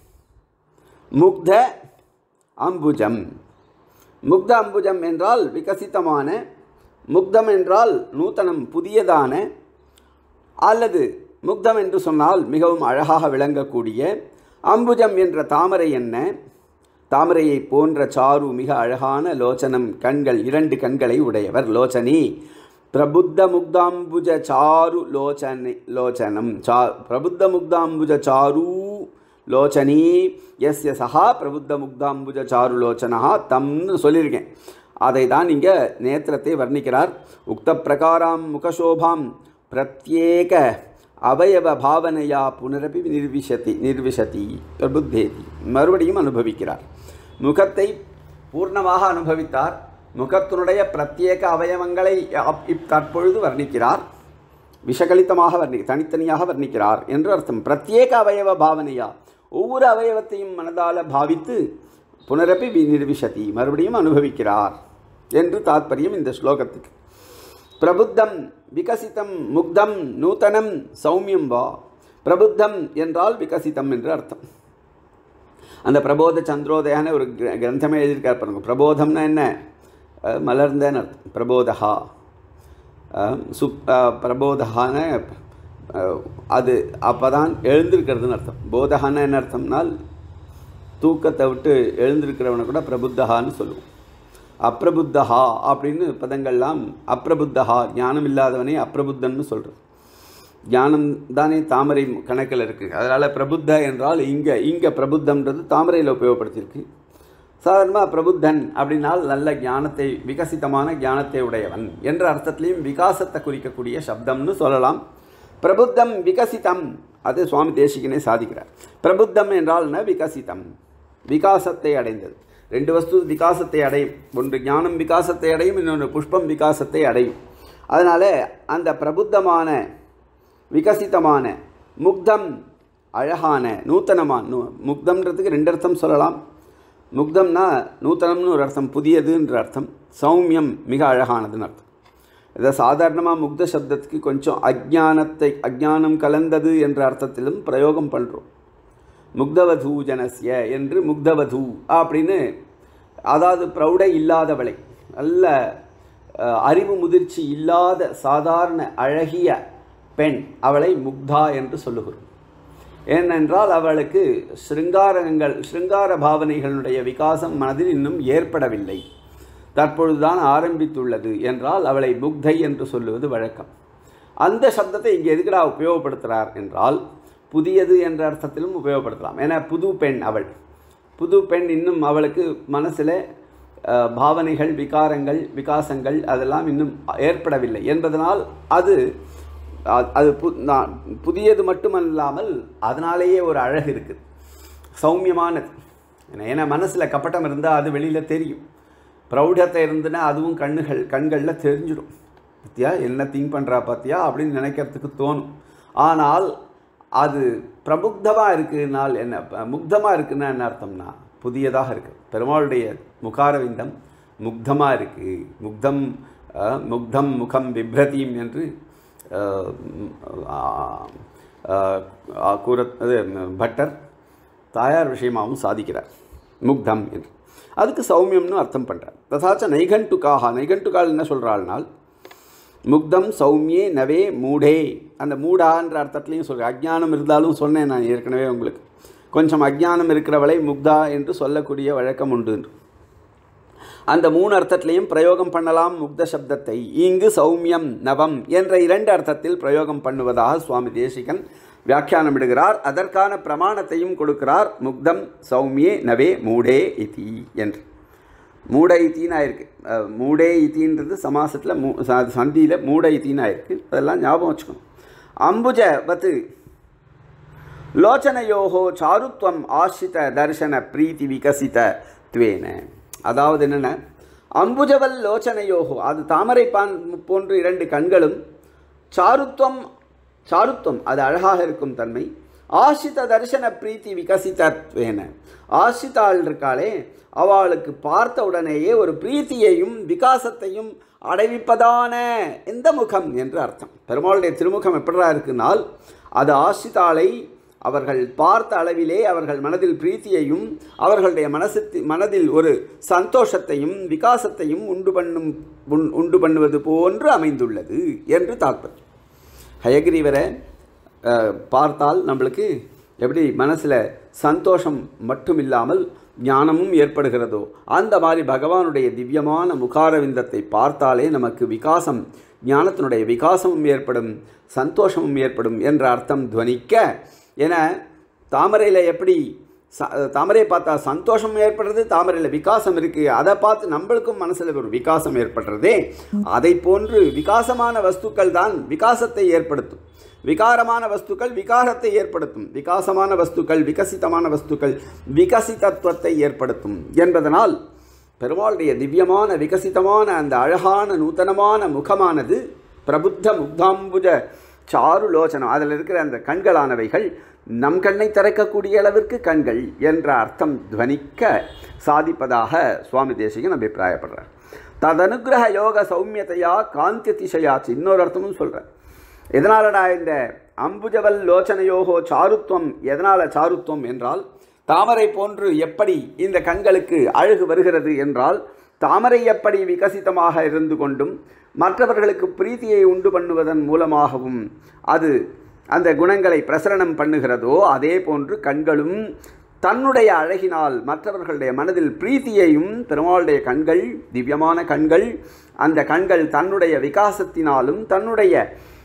முக்த அம்புஜம் முக்த அம்புஜம் என்றால் விகசித்தமான முக்தம் என்றால் நூத்தனம் புதியதான அல்லது முக்தம் என்று சொன்னால் மிகவும் அழகாக விளங்கக்கூடிய அம்புஜம் என்ற தாமரை என்ன தாமரையை போன்ற சாரு மிக அழகான லோச்சனம் கண்கள் இரண்டு கண்களை உடையவர் லோச்சனி பிரபுத்த முக்தாம்புஜ சாரு லோச்சனி லோச்சனம் சா பிரபுத்த முக்தாம்புஜ சாரு லோச்சனி எஸ் எஸ் சஹா பிரபுத்த முக்தாம்புஜ சாரு லோச்சனா தம்னு சொல்லியிருக்கேன் அதை தான் இங்கே நேத்திரத்தை வர்ணிக்கிறார் உக்த பிரகாராம் முகசோபாம் பிரத்யேக அவயவ பாவனையா புனரபி நிர்விஷதி நிர்விஷதி பிரபுத்தேதி மறுபடியும் அனுபவிக்கிறார் முகத்தை பூர்ணமாக அனுபவித்தார் முகத்தினுடைய பிரத்யேக அவயவங்களை அப்- இப் தற்பொழுது வர்ணிக்கிறார் விஷகலித்தமாக வர்ணி தனித்தனியாக வர்ணிக்கிறார் என்று அர்த்தம் பிரத்யேக அவயவ பாவனையா ஒவ்வொரு அவயவத்தையும் மனதால பாவித்து புனரப்பி வி- நிர்விஷதி மறுபடியும் அனுபவிக்கிறார் என்று தாத்பரியம் இந்த ஸ்லோகத்துக்கு பிரபுத்தம் விகசிதம் முக்தம் நூதனம் சௌமியம் வா பிரபுத்தம் என்றால் விகசிதம் என்று அர்த்தம் அந்த பிரபோத சந்திரோதயான ஒரு கிர- கிரந்தமே எழுதியிருக்கார் பாருங்க பிரபோதம்னா என்ன அஹ், மலர்ந்தன்னு அர்த்தம் பிரபோதஹா அஹ், சுப் அஹ், பிரபோதஹான அஹ், அது அப்போ தான் எழுந்திருக்கிறதுன்னு அர்த்தம் போதஹான என்ன அர்த்தம்னால் தூக்கத்தை விட்டு எழுந்திருக்கிறவனை கூட பிரபுத்தஹான்னு சொல்லுவோம் அப்பிரபுத்தஹா அப்படின்னு பதங்கள்லாம் அப்பிரபுத்தஹா ஞானம் இல்லாதவனே அப்பிரபுத்தன்னு சொல்கிறது ஞானம் தானே தாமரை கணக்கில் இருக்குது அதனால் பிரபுத்த என்றால் இங்கே இங்கே பிரபுத்தம்ன்றது தாமரையில் உபயோகப்படுத்தியிருக்கு சாதாரணமாக பிரபுத்தன் அப்படின்னால் நல்ல ஞானத்தை விகசிதமான ஞானத்தை உடையவன் என்ற அர்த்தத்திலையும் விகாசத்தை குறிக்கக்கூடிய சப்தம்னு சொல்லலாம் பிரபுத்தம் விகசிதம் அது சுவாமி தேசிகனே சாதிக்கிறார் பிரபுத்தம் என்றால் என்ன விகசிதம் விகாசத்தை அடைந்தது ரெண்டு வஸ்து விகாசத்தை அடையும் ஒன்று ஞானம் விகாசத்தை அடையும் இன்னொன்று புஷ்பம் விகாசத்தை அடையும் அதனால் அந்த பிரபுத்தமான விகசிதமான முக்தம் அழகான நூத்தனமான நூ முக்தம்ன்றதுக்கு ரெண்டு அர்த்தம் சொல்லலாம் முக்தம்னா நூத்தனம்னு ஒரு அர்த்தம் புதியதுன்ற அர்த்தம் சௌமியம் மிக அழகானதுன்னு அர்த்தம் இதை சாதாரணமாக முக்த சப்தத்துக்கு கொஞ்சம் அஜ்ஞானத்தை அஜ்ஞானம் கலந்தது என்ற அர்த்தத்திலும் பிரயோகம் பண்ணுறோம் முக்தவதூ ஜனஸ்ய என்று முக்தவதூ அப்படின்னு அதாவது பிரௌடை இல்லாதவளை நல்ல அஹ், அறிவு முதிர்ச்சி இல்லாத சாதாரண அழகிய பெண் அவளை முக்தா என்று சொல்லுகிறோம் ஏனென்றால் அவளுக்கு சிருங்காரங்கள் சிருங்கார பாவனைகளுடைய விகாசம் மனதில் இன்னும் ஏற்படவில்லை தற்பொழுதுதான் ஆரம்பித்துள்ளது என்றால் அவளை முக்தை என்று சொல்லுவது வழக்கம் அந்த சப்தத்தை இங்கே எதுக்குடா உபயோகப்படுத்துகிறார் என்றால் புதியது என்ற அர்த்தத்திலும் உபயோகப்படுத்தலாம் ஏன்னா புது பெண் அவள் புது பெண் இன்னும் அவளுக்கு மனசில் அஹ், பாவனைகள் விகாரங்கள் விகாசங்கள் அதெல்லாம் இன்னும் ஏற்படவில்லை என்பதனால் அது அ- அது பு நான் புதியது மட்டுமல்லாமல் அதனாலேயே ஒரு அழகு இருக்குது சௌமியமானது ஏன்னா- ஏன்னா மனசில் கப்பட்டம் இருந்தால் அது வெளியில் தெரியும் ப்ரௌடத்தை இருந்துன்னா அதுவும் கண்ணுகள் கண்களில் தெரிஞ்சிடும் பத்தியா என்ன திங்க் பண்ணுறா பார்த்தியா அப்படின்னு நினைக்கிறதுக்கு தோணும் ஆனால் அது பிரபுக்தமாக இருக்குனால் என்ன ப- முக்தமாக இருக்குன்னா என்ன அர்த்தம்னா புதியதாக இருக்குது பெருமாளுடைய முகாரவிந்தம் முக்தமாக இருக்குது முக்தம் அஹ், முக்தம் முகம் பிப்ரதீம் என்று அஹ், ஆஹ், ஆஹ், கூற அது பட்டர் தாயார் விஷயமாகவும் சாதிக்கிறார் முக்தம் என்று அதுக்கு சௌமியம்னு அர்த்தம் பண்ணுறார் ததாச்ச நைகண்டுக்காக நைகண்டுக்கால் என்ன சொல்கிறாள்னால் முக்தம் சௌமியே நவே மூடே அந்த மூடான்ற அர்த்தத்துலையும் சொல்கிறேன் அஜ்ஞானம் இருந்தாலும் சொன்னேன் நான் ஏற்கனவே உங்களுக்கு கொஞ்சம் அஜ்ஞானம் இருக்கிறவளை முக்தா என்று சொல்லக்கூடிய வழக்கம் உண்டு என்று அந்த மூணு அர்த்தத்திலையும் பிரயோகம் பண்ணலாம் முக்த சப்தத்தை இங்கு சௌமியம் நவம் என்ற இரண்டு அர்த்தத்தில் பிரயோகம் பண்ணுவதாக சுவாமி தேசிகன் வியாக்கியானமிடுகிறார் அதற்கான பிரமாணத்தையும் கொடுக்கிறார் முக்தம் சௌமியே நவே மூடே இதி என்று மூட இத்தின்னு ஆயிருக்கு அஹ், மூடே இத்தின்றது சமாசத்தில் மூ ச- சந்தியில் மூட இத்தின்னு ஆயிருக்கு அதெல்லாம் ஞாபகம் வச்சுக்கணும் அம்புஜ வத்து லோச்சனையோகோ சாருத்வம் ஆசிரித தர்சன பிரீத்தி விகசித துவேன அதாவது என்னென்ன அம்புஜவல் லோச்சனையோகோ அது தாமரைப்பான் போன்று இரண்டு கண்களும் சாருத்வம் சாருத்வம் அது அழகாக இருக்கும் தன்மை ஆசிரித தரிசன பிரீத்தி விகசிதத்வேன ஆசிரிதாள் இருக்காளே அவளுக்கு பார்த்த உடனேயே ஒரு பிரீத்தியையும் விகாசத்தையும் அடைவிப்பதான இந்த முகம் என்று அர்த்தம் பெருமாளுடைய திருமுகம் எப்படிடா இருக்குனால் அது ஆசிரிதாளை அவர்கள் பார்த்த அளவிலே அவர்கள் மனதில் பிரீத்தியையும் அவர்களுடைய மனசு மனதில் ஒரு சந்தோஷத்தையும் விகாசத்தையும் உண்டு பண்ணும் உண்- உண்டு பண்ணுவது போன்று அமைந்துள்ளது என்று தாற்பயம் ஹயகிரீவரை அஹ், பார்த்தால் நம்மளுக்கு எப்படி மனசில் சந்தோஷம் மட்டும் இல்லாமல் ஞானமும் ஏற்படுகிறதோ அந்த மாதிரி பகவானுடைய திவ்யமான முகாரவிந்தத்தை பார்த்தாலே நமக்கு விகாசம் ஞானத்தினுடைய விகாசமும் ஏற்படும் சந்தோஷமும் ஏற்படும் என்ற அர்த்தம் துவனிக்க என தாமரையில் எப்படி ச தாமரையை பார்த்தா சந்தோஷம் ஏற்படுறது தாமரையில் விகாசம் இருக்குது அதை பார்த்து நம்மளுக்கும் மனசில் ஒரு விகாசம் ஏற்படுறதே அதை போன்று விகாசமான வஸ்துக்கள் தான் விகாசத்தை ஏற்படுத்தும் விகாரமான வஸ்துக்கள் விகாரத்தை ஏற்படுத்தும் விகாசமான வஸ்துக்கள் விகசிதமான வஸ்துக்கள் விகசிதத்துவத்தை ஏற்படுத்தும் என்பதனால் பெருமாளுடைய திவ்யமான விகசிதமான அந்த அழகான நூத்தனமான முகமானது பிரபுத்த முக்தாம்புஜ சாரு லோச்சனம் அதில் இருக்கிற அந்த கண்களானவைகள் நம் கண்ணை திறக்கக்கூடிய அளவிற்கு கண்கள் என்ற அர்த்தம் துவனிக்க சாதிப்பதாக சுவாமி தேசிகன் அபிப்பிராயப்படுறார் ததனுகிரக யோக சௌமியத்தையா காந்தி திசையாச்சு இன்னொரு அர்த்தமும் சொல்கிறேன் எதனாலடா இந்த அம்புஜவல் லோச்சனையோகோ சாருத்துவம் எதனால் சாருத்துவம் என்றால் தாமரை போன்று எப்படி இந்த கண்களுக்கு அழகு வருகிறது என்றால் தாமரை எப்படி விகசிதமாக இருந்து கொண்டும் மற்றவர்களுக்கு பிரீத்தியை உண்டு பண்ணுவதன் மூலமாகவும் அது அந்த குணங்களை பிரசரணம் பண்ணுகிறதோ அதே போன்று கண்களும் தன்னுடைய அழகினால் மற்றவர்களுடைய மனதில் பிரீத்தியையும் பெருமாளுடைய கண்கள் திவ்யமான கண்கள் அந்த கண்கள் தன்னுடைய விகாசத்தினாலும் தன்னுடைய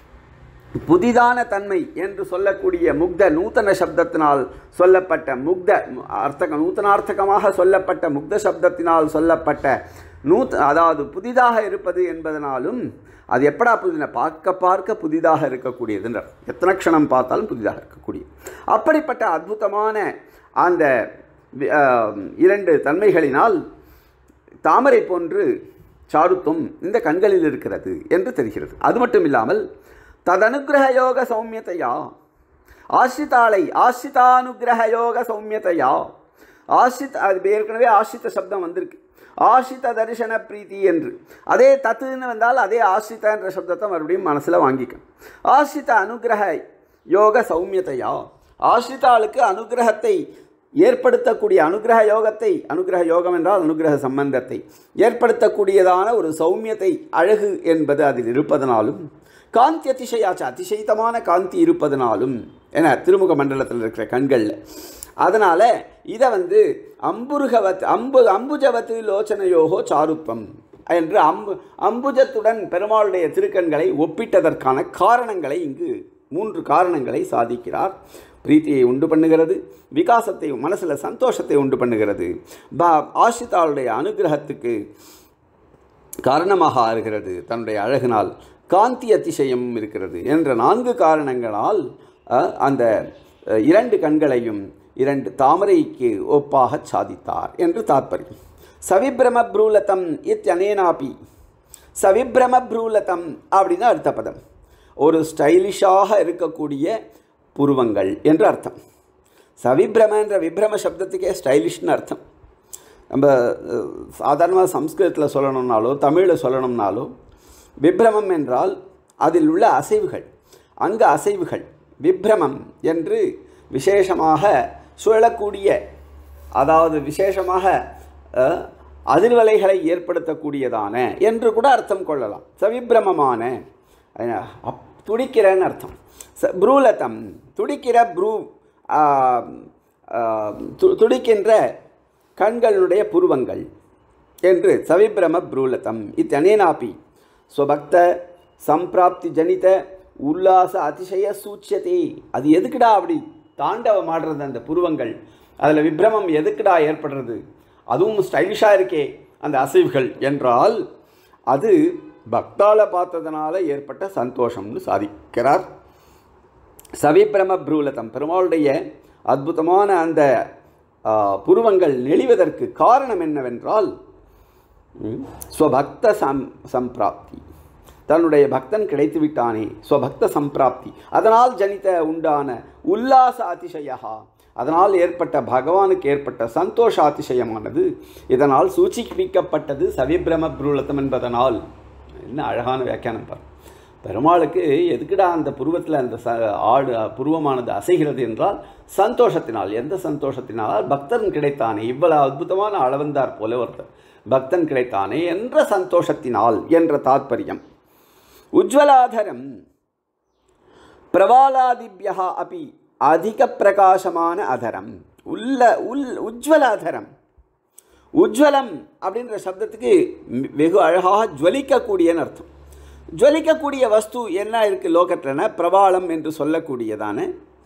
புதிதான தன்மை என்று சொல்லக்கூடிய முக்த நூத்தன சப்தத்தினால் சொல்லப்பட்ட முக்த அர்த்தக நூத்தனார்த்தகமாக சொல்லப்பட்ட முக்த சப்தத்தினால் சொல்லப்பட்ட நூத் அதாவது புதிதாக இருப்பது என்பதனாலும் அது எப்படா புதின பார்க்க பார்க்க புதிதாக இருக்கக்கூடியதுன்றார் எத்தனை க்ஷணம் பார்த்தாலும் புதிதாக இருக்கக்கூடிய அப்படிப்பட்ட அற்புதமான அந்த வி- ஆஹ், இரண்டு தன்மைகளினால் தாமரை போன்று சாருத்துவம் இந்த கண்களில் இருக்கிறது என்று தெரிகிறது அது மட்டும் இல்லாமல் ததனுகிரக யோக சௌமியத்தையா ஆசிரிதாளை ஆசிரிதானுகிரக யோக சௌமியத்தையா ஆசிரித் அது ஏற்கனவே ஆசிரித்த சப்தம் வந்திருக்கு ஆசிரித தரிசன பிரீத்தி என்று அதே தத்துன்னு வந்தால் அதே ஆசிரித என்ற சப்தத்தை மறுபடியும் மனசில் வாங்கிக்கணும் ஆசிரித அனுகிரக யோக சௌமியத்தையா ஆசிரிதாளுக்கு அனுகிரகத்தை ஏற்படுத்தக்கூடிய அனுகிரக யோகத்தை அனுகிரக யோகம் என்றால் அனுகிரக சம்பந்தத்தை ஏற்படுத்தக்கூடியதான ஒரு சௌமியத்தை அழகு என்பது அதில் இருப்பதனாலும் காந்தி அதிசயாச்சு அதிசயித்தமான காந்தி இருப்பதனாலும் என திருமுக மண்டலத்தில் இருக்கிற கண்களில் அதனால் இதை வந்து அம்புருகவத் அம்பு அம்புஜவத்து லோச்சனையோகோ சாருத்வம் என்று அம்பு அம்புஜத்துடன் பெருமாளுடைய திருக்கண்களை ஒப்பிட்டதற்கான காரணங்களை இங்கு மூன்று காரணங்களை சாதிக்கிறார் பிரீத்தியை உண்டு பண்ணுகிறது விகாசத்தை மனசில் சந்தோஷத்தை உண்டு பண்ணுகிறது பா ஆஷிதாளுடைய அனுகிரகத்துக்கு காரணமாக ஆகிறது தன்னுடைய அழகினால் காந்தி அதிசயம் இருக்கிறது என்ற நான்கு காரணங்களால் அஹ், அந்த அஹ், இரண்டு கண்களையும் இரண்டு தாமரைக்கு ஒப்பாக சாதித்தார் என்று தாத்பரியம் சவிப்ரம ப்ரூலதம் இத்தியனேனாபி சவிப்ரம ப்ரூலதம் அப்படின்னு அடுத்த பதம் ஒரு ஸ்டைலிஷாக இருக்கக்கூடிய புருவங்கள் என்று அர்த்தம் சவிப்ரம என்ற விப்ரம சப்தத்துக்கே ஸ்டைலிஷ்னு அர்த்தம் நம்ம சாதாரணமாக சம்ஸ்கிருதத்தில் சொல்லணும்னாலோ தமிழில் சொல்லணும்னாலோ விப்ரமம் என்றால் அதில் உள்ள அசைவுகள் அங்க அசைவுகள் விப்ரமம் என்று விசேஷமாக சுழலக்கூடிய அதாவது விசேஷமாக அஹ், அதிர்வலைகளை ஏற்படுத்தக்கூடியதான என்று கூட அர்த்தம் கொள்ளலாம் சவிப்ரமமான அஹ், அப் துடிக்கிறன்னு அர்த்தம் ச ப்ரூலதம் துடிக்கிற ப்ரூ ஆ, ஆ, து- துடிக்கின்ற கண்களுடைய புருவங்கள் என்று சவிப்ரம ப்ரூலதம் இத்தனேனாப்பி ஸ்வபக்த சம்பிராப்தி ஜனித உல்லாச அதிசய சூச்சியதே அது எதுக்குடா அப்படி தாண்டவம் ஆடுறது அந்த புருவங்கள் அதில் விப்ரமம் எதுக்குடா ஏற்படுறது அதுவும் ஸ்டைலிஷாக இருக்கே அந்த அசைவுகள் என்றால் அது பக்தால பார்த்ததுனால ஏற்பட்ட சந்தோஷம்னு சாதிக்கிறார் சவிபிரம ப்ரூலதம் பெருமாளுடைய அற்புதமான அந்த ஆ, புருவங்கள் நெளிவதற்கு காரணம் என்னவென்றால் ம், ஸ்வபக்த சம் சம்பிராப்தி தன்னுடைய பக்தன் கிடைத்து விட்டானே ஸ்வபக்த சம்பிராப்தி அதனால் ஜனித உண்டான உல்லாச அதிசயா அதனால் ஏற்பட்ட பகவானுக்கு ஏற்பட்ட சந்தோஷ அதிசயமானது இதனால் சூச்சிப்பிக்கப்பட்டது சவிபிரம ப்ரூலதம் என்பதனால் என்ன அழகான வியாக்கியானம் பாரு பெருமாளுக்கு எதுக்குடா அந்த புருவத்தில் அந்த ச ஆடு புருவமானது அசைகிறது என்றால் சந்தோஷத்தினால் எந்த சந்தோஷத்தினால் பக்தன் கிடைத்தானே இவ்வளவு அற்புதமான அளவந்தார் போல ஒருத்தர் பக்தன் கிடைத்தானே என்ற சந்தோஷத்தினால் என்ற தாத்பரியம் உஜ்வலாதரம் பிரவாலாதிபியா அப்படி அதிக பிரகாசமான அதரம் உள்ள உல் உஜ்வலாதரம் உஜ்வலம் அப்படின்ற சப்தத்துக்கு ம்- வெகு அழகாக ஜுவலிக்கக்கூடியன்னு அர்த்தம் ஜுவலிக்கக்கூடிய வஸ்து என்ன இருக்குது லோகத்தில்னா பிரபாளம் என்று சொல்லக்கூடியதான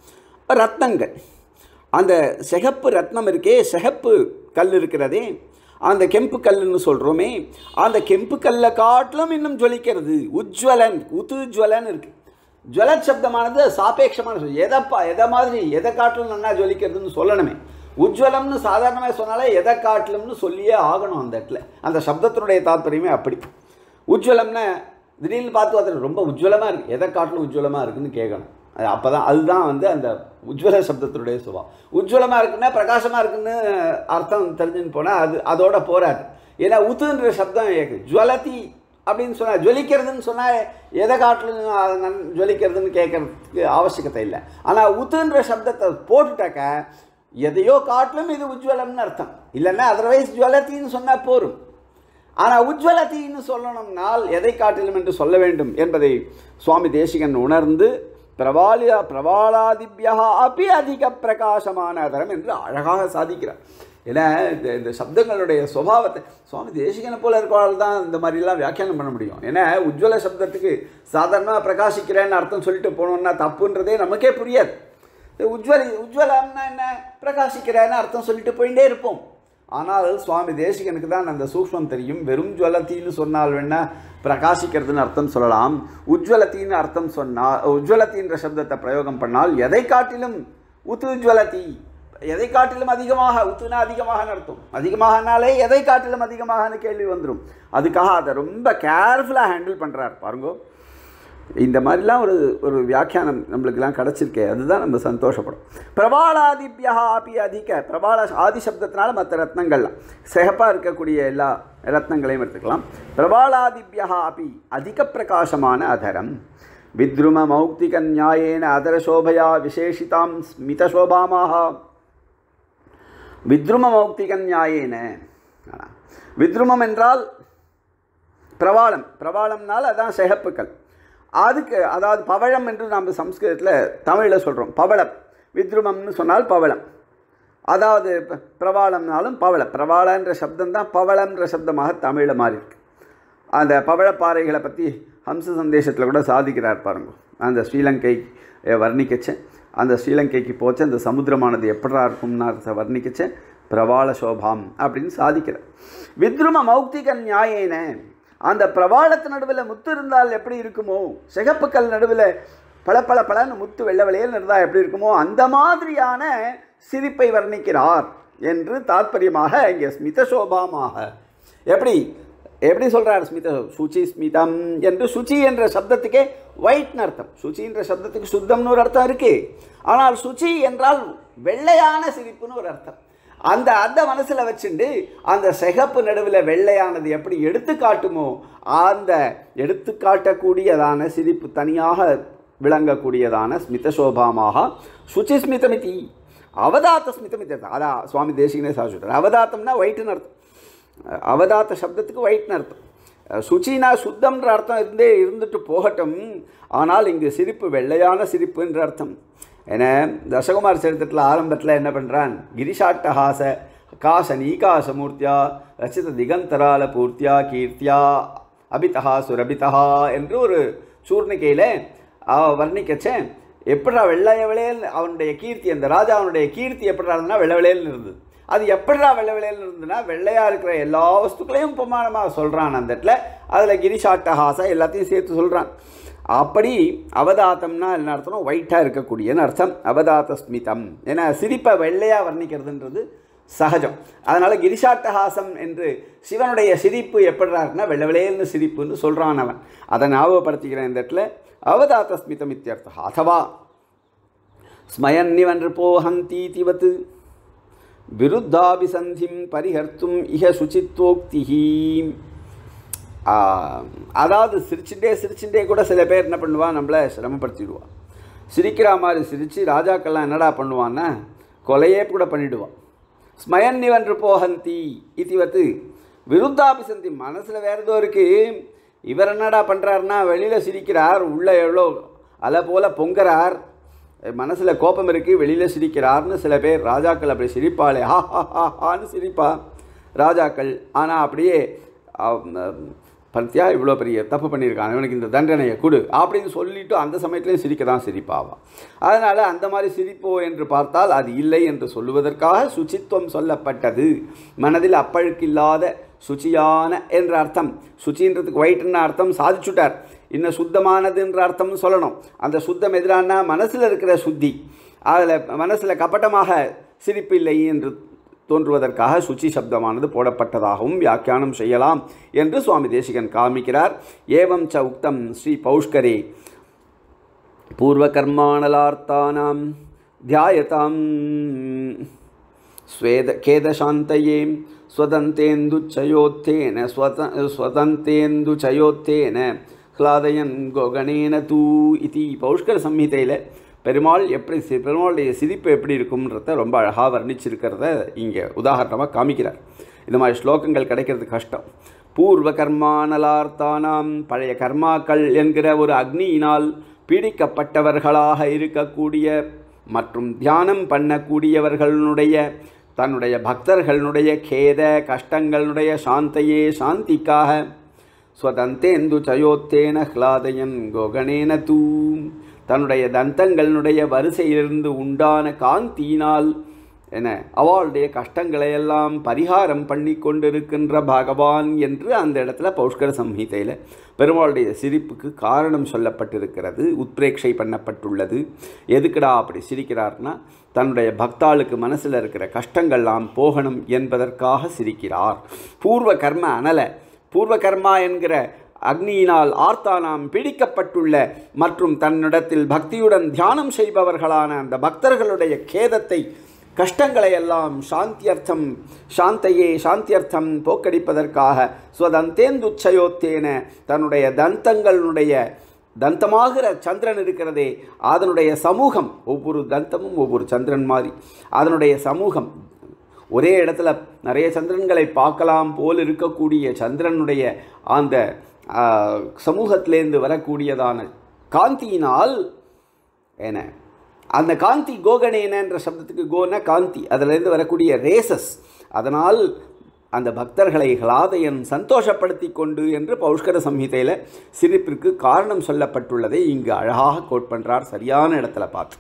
ரத்னங்கள் அந்த சிகப்பு ரத்னம் இருக்கே சிகப்பு கல் இருக்கிறதே அந்த கெம்பு கல்லுன்னு சொல்கிறோமே அந்த கெம்பு கல்லை காட்டிலும் இன்னும் ஜொலிக்கிறது உஜ்வலன் உத்துஜ்வலன் இருக்குது ஜுவலத் சப்தமானது சாபேட்சமான சொல் எதைப்பா எதை மாதிரி எதை காட்டிலும் நன்னா ஜொலிக்கிறதுன்னு சொல்லணுமே உஜ்வலம்னு சாதாரணமாக சொன்னாலே எதை காட்டிலும்னு சொல்லியே ஆகணும் அந்த இடத்துல அந்த சப்தத்தினுடைய தாற்பயமே அப்படி உஜ்வலம்னா திடீர்னு பார்த்து ஒருத்தர் ரொம்ப உஜ்வலமாக இருக்குது எதை காட்டிலும் உஜ்வலமாக இருக்குன்னு கேட்கணும் அது அப்போ தான் அதுதான் வந்து அந்த உஜ்வல சப்தத்தினுடைய சுபா உஜ்வலமாக இருக்குன்னா பிரகாசமாக இருக்குன்னு அர்த்தம் தெரிஞ்சுன்னு போனால் அது அதோட போராது ஏன்னா உத்துன்ற சப்தம் ஏக்கு ஜுவலதி அப்படின்னு சொன்னால் ஜொலிக்கிறதுன்னு சொன்னால் எதை காட்டிலும் அது நன்- ஜொலிக்கிறதுன்னு கேட்கறதுக்கு அவசியகத்தை இல்லை ஆனால் உத்துன்ற சப்தத்தை போட்டுட்டாக்க எதையோ காட்டிலும் இது உஜ்வலம்னு அர்த்தம் இல்லைன்னா அதர்வைஸ் ஜுவலத்தின்னு சொன்னால் போரும் ஆனால் உஜ்வலத்தின்னு சொல்லணும்னால் எதை காட்டிலும் என்று சொல்ல வேண்டும் என்பதை சுவாமி தேசிகன் உணர்ந்து பிரபாலியா பிரபாலாதிபியா அப்பி அதிக பிரகாசமான அதரம் என்று அழகாக சாதிக்கிறார் ஏன்னா இந்த இந்த சப்தங்களுடைய சுபாவத்தை சுவாமி தேசிகனை போல இருக்கவாள் தான் இந்த மாதிரிலாம் வியாக்கியானம் பண்ண முடியும் ஏன்னா உஜ்வல சப்தத்துக்கு சாதாரணமாக பிரகாசிக்கிறேன்னு அர்த்தம் சொல்லிட்டு போனோம்னா தப்புன்றதே நமக்கே புரியாது உஜ்வலி உஜ்வலம்னா என்ன பிரகாசிக்கிறேன்னு அர்த்தம் சொல்லிட்டு போயிட்டே இருப்போம் ஆனால் சுவாமி தேசிகனுக்கு தான் அந்த சூக்ஷ்மம் தெரியும் வெறும் ஜுவலத்தின்னு சொன்னால் வேணா பிரகாசிக்கிறதுன்னு அர்த்தம் சொல்லலாம் உஜ்வலத்தின்னு அர்த்தம் சொன்னால் உஜ்வலத்தின்ற சப்தத்தை பிரயோகம் பண்ணால் எதை காட்டிலும் உத்துஜ்வலதி எதை காட்டிலும் அதிகமாக உத்துனா அதிகமாகன்னு அர்த்தம் அதிகமாகனாலே எதை காட்டிலும் அதிகமாகன்னு கேள்வி வந்துடும் அதுக்காக அதை ரொம்ப கேர்ஃபுல்லாக ஹேண்டில் பண்ணுறார் பாருங்கோ இந்த மாதிரிலாம் ஒரு ஒரு வியாக்கியானம் நம்மளுக்கெல்லாம் கிடச்சிருக்கே அதுதான் நம்ம சந்தோஷப்படும் பிரபாலாதிபியா அப்பி அதிக பிரபால ஆதி சப்தத்தினால மற்ற ரத்னங்கள்லாம் சிகப்பாக இருக்கக்கூடிய எல்லா ரத்னங்களையும் எடுத்துக்கலாம் பிரபாலாதிபியா அப்பி அதிக பிரகாசமான அதரம் வித்ரும மௌக்திக நியாயேன அதர சோபையா விசேஷிதாம் ஸ்மிதசோபாமாக வித்ரும மௌக்திக நியாயேன ஆனா, வித்ருமம் என்றால் பிரபாளம் பிரபாளம்னால் அதான் சிகப்புக்கள் அதுக்கு அதாவது பவழம் என்று நாம் சம்ஸ்கிருதத்தில் தமிழில் சொல்கிறோம் பவளம் வித்ருமம்னு சொன்னால் பவளம் அதாவது ப- பிரபாளம்னாலும் பவளம் பிரபாளன்ற சப்தம் தான் பவளம்ன்ற சப்தமாக தமிழில் மாறி இருக்கு அந்த பவழப்பாறைகளை பற்றி ஹம்ச சந்தேசத்தில் கூட சாதிக்கிறார் பாருங்க அந்த ஸ்ரீலங்கை அஹ், வர்ணிக்கச்சேன் அந்த ஸ்ரீலங்கைக்கு போச்சு அந்த சமுத்திரமானது எப்படா இருக்கும்னு அர்த்த வர்ணிக்கச்சேன் பிரபாள சோபாம் அப்படின்னு சாதிக்கிறார் வித்ரும மௌக்திக நியாயேன அந்த பிரபாளத்து நடுவில் முத்து இருந்தால் எப்படி இருக்குமோ சிகப்புக்கல் நடுவில் பல பல பலன்னு முத்து வெள்ளை வெள்ளையில் இருந்தால் எப்படி இருக்குமோ அந்த மாதிரியான சிரிப்பை வர்ணிக்கிறார் என்று தாத்பரியமாக இங்கே ஸ்மிதசோபாமாக எப்படி எப்படி சொல்கிறார் ஸ்மித சுச்சி ஸ்மிதம் என்று சுச்சி என்ற சப்தத்துக்கே ஒயிட்னு அர்த்தம் சுச்சி என்ற சப்தத்துக்கு சுத்தம்னு ஒரு அர்த்தம் இருக்கு ஆனால் சுச்சி என்றால் வெள்ளையான சிரிப்புன்னு ஒரு அர்த்தம் அந்த அந்த மனசில் வச்சுண்டு அந்த சிகப்பு நடுவில் வெள்ளையானது எப்படி எடுத்து காட்டுமோ அந்த எடுத்து காட்டக்கூடியதான சிரிப்பு தனியாக விளங்கக்கூடியதான ஸ்மிதசோபாமாக சுச்சி ஸ்மிதமிதி அவதாத்த ஸ்மிதமிதி அதான் சுவாமி தேசிகனே சாதிச்சுட்டார் அவதாத்தம்னா ஒயிட்டுன்னு அர்த்தம் அவதாத்த சப்தத்துக்கு ஒயிட்னு அர்த்தம் சுச்சினா சுத்தம்ன்ற அர்த்தம் இருந்தே இருந்துட்டு போகட்டும் ஆனால் இங்கு சிரிப்பு வெள்ளையான சிரிப்புன்ற அர்த்தம் ஏன்னா தசகுமார் சரித்திரத்தில் ஆரம்பத்தில் என்ன பண்ணுறான் கிரிஷாட்டஹாச காச நீகாசமூர்த்தியா ரச்சித திகந்தரால பூர்த்தியா கீர்த்தியா அபிதஹா சுரபிதஹா என்று ஒரு சூர்ணிகையில் வர்ணிக்கச்சேன் எப்படா வெள்ளைய விளையல் அவனுடைய கீர்த்தி அந்த ராஜாவுடைய கீர்த்தி எப்படா இருந்ததுன்னா வெள்ளை விளையல்னு இருந்தது அது எப்படிடா வெள்ளை விளையல்னு இருந்ததுன்னா வெள்ளையாக இருக்கிற எல்லா வஸ்துக்களையும் பிரமாணமாக சொல்கிறான் அந்த இடத்துல அதில் கிரிஷாட்டஹாசா எல்லாத்தையும் சேர்த்து சொல்கிறான் அப்படி அவதாத்தம்னா என்ன அர்த்தம் ஒயிட்டாக இருக்கக்கூடியன்னு அர்த்தம் அவதாத்த ஸ்மிதம் ஏன்னா சிரிப்பை வெள்ளையாக வர்ணிக்கிறதுன்றது சகஜம் அதனால் கிரிஷாட்டஹாசம் என்று சிவனுடைய சிரிப்பு எப்படிடா இருக்குன்னா வெள்ளை விளையல்னு சிரிப்புன்னு சொல்கிறான் அவன் அதை ஞாபகப்படுத்திக்கிறேன் இந்த இடத்துல அவதாத்த ஸ்மிதம் இத்தியர்த்தம் அதுவா ஸ்மயன்னிவன் போஹந்தீதிவத் விருத்தாபிசந்திம் பரிஹர்த்தும் இஹ சுச்சித்வோக்திஹி ஆ, அதாவது சிரிச்சுட்டே சிரிச்சுட்டே கூட சில பேர் என்ன பண்ணுவா நம்மளை சிரமப்படுத்திடுவா சிரிக்கிற மாதிரி சிரித்து ராஜாக்கள்லாம் என்னடா பண்ணுவான்னா கொலையே கூட பண்ணிடுவான் ஸ்மயன் நிவன்று போகந்தி இதுவத்து விருத்தாபிசந்தி மனசில் வேறு ஏதோ இருக்குது இவர் என்னடா பண்ணுறாருன்னா வெளியில் சிரிக்கிறார் உள்ளே எவ்வளோ அலை போல் பொங்குறார் மனசில் கோபம் இருக்குது வெளியில் சிரிக்கிறார்னு சில பேர் ராஜாக்கள் அப்படி சிரிப்பாளே ஹா ஹா ஹா ஹான்னு சிரிப்பா ராஜாக்கள் ஆனால் அப்படியே பத்தியா இவ்வளோ பெரிய தப்பு பண்ணியிருக்கான் இவனுக்கு இந்த தண்டனையை கொடு அப்படின்னு சொல்லிட்டு அந்த சமயத்துலேயும் சிரிக்க தான் சிரிப்பாவான் அதனால் அந்த மாதிரி சிரிப்போ என்று பார்த்தால் அது இல்லை என்று சொல்லுவதற்காக சுச்சித்துவம் சொல்லப்பட்டது மனதில் அப்பழுக்கில்லாத சுச்சியான என்ற அர்த்தம் சுச்சின்றதுக்கு ஒயிட்னு அர்த்தம் சாதிச்சுட்டார் இன்னும் சுத்தமானதுன்ற அர்த்தம் சொல்லணும் அந்த சுத்தம் எதிரானா மனசில் இருக்கிற சுத்தி அதில் மனசில் கப்பட்டமாக சிரிப்பு இல்லை என்று தோன்றுவதற்காக சுச்சி சப்தமானது போடப்பட்டதாகவும் வியாக்கியானம் செய்யலாம் என்று சுவாமி தேசிகன் காமிக்கிறார் ஏவம் ச உக்தம் ஸ்ரீ பௌஷ்கரே பூர்வகர்மாணலார்த்தானாம் தியாயதாம் ஸ்வேத கேதசாந்தயே ஸ்வதந்தேந்துச்சயோத்தேன ஸ்வத ஸ்வதந்தேந்துச்சயோத்தேன ஹ்லாதயன் கோகணேன தூ இதி பௌஷ்கர சம்ஹிதையில் பெருமாள் எப்படி சி பெருமாளுடைய சிரிப்பு எப்படி இருக்கும்ன்றத ரொம்ப அழகாக வர்ணிச்சிருக்கிறத இங்கே உதாரணமாக காமிக்கிறார் இந்த மாதிரி ஸ்லோகங்கள் கிடைக்கிறது கஷ்டம் பூர்வ கர்மானலார்த்தானாம் பழைய கர்மாக்கள் என்கிற ஒரு அக்னியினால் பீடிக்கப்பட்டவர்களாக இருக்கக்கூடிய மற்றும் தியானம் பண்ணக்கூடியவர்களுடைய தன்னுடைய பக்தர்களுடைய கேத கஷ்டங்களுடைய சாந்தையே சாந்திக்காக ஸ்வதந்தேந்து சயோத்தேன ஹ்லாதயன் கோகணேன தூ தன்னுடைய தந்தங்களுடைய வரிசையிலிருந்து உண்டான காந்தியினால் என அவளுடைய கஷ்டங்களையெல்லாம் பரிகாரம் பண்ணி கொண்டிருக்கின்ற பகவான் என்று அந்த இடத்துல பௌஷ்கர சம்ஹிதையில் பெருமாளுடைய சிரிப்புக்கு காரணம் சொல்லப்பட்டிருக்கிறது உத்பிரேட்சை பண்ணப்பட்டுள்ளது எதுக்குடா அப்படி சிரிக்கிறார்னா தன்னுடைய பக்தாளுக்கு மனசில் இருக்கிற கஷ்டங்கள்லாம் போகணும் என்பதற்காக சிரிக்கிறார் பூர்வ கர்ம அனல பூர்வ கர்மா என்கிற அக்னியினால் ஆர்த்தானாம் பிடிக்கப்பட்டுள்ள மற்றும் தன்னிடத்தில் பக்தியுடன் தியானம் செய்பவர்களான அந்த பக்தர்களுடைய கேதத்தை கஷ்டங்களை எல்லாம் சாந்தியர்த்தம் சாந்தையே சாந்தியர்த்தம் போக்கடிப்பதற்காக ஸ்வதந்தேந்துச்சயோத்தேன தன்னுடைய தந்தங்களுடைய தந்தமாகிற சந்திரன் இருக்கிறதே அதனுடைய சமூகம் ஒவ்வொரு தந்தமும் ஒவ்வொரு சந்திரன் மாதிரி அதனுடைய சமூகம் ஒரே இடத்துல நிறைய சந்திரன்களை பார்க்கலாம் போல் இருக்கக்கூடிய சந்திரனுடைய அந்த சமூகத்திலேருந்து வரக்கூடியதான காந்தியினால் என்ன அந்த காந்தி கோகணேனன்ற சப்தத்துக்கு கோன காந்தி அதிலிருந்து வரக்கூடிய ரேசஸ் அதனால் அந்த பக்தர்களை ஹலாதயன் சந்தோஷப்படுத்தி கொண்டு என்று பௌஷ்கர சம்ஹிதையில் சிரிப்பிற்கு காரணம் சொல்லப்பட்டுள்ளதை இங்கு அழகாக கோட் பண்ணுறார் சரியான இடத்துல பார்த்து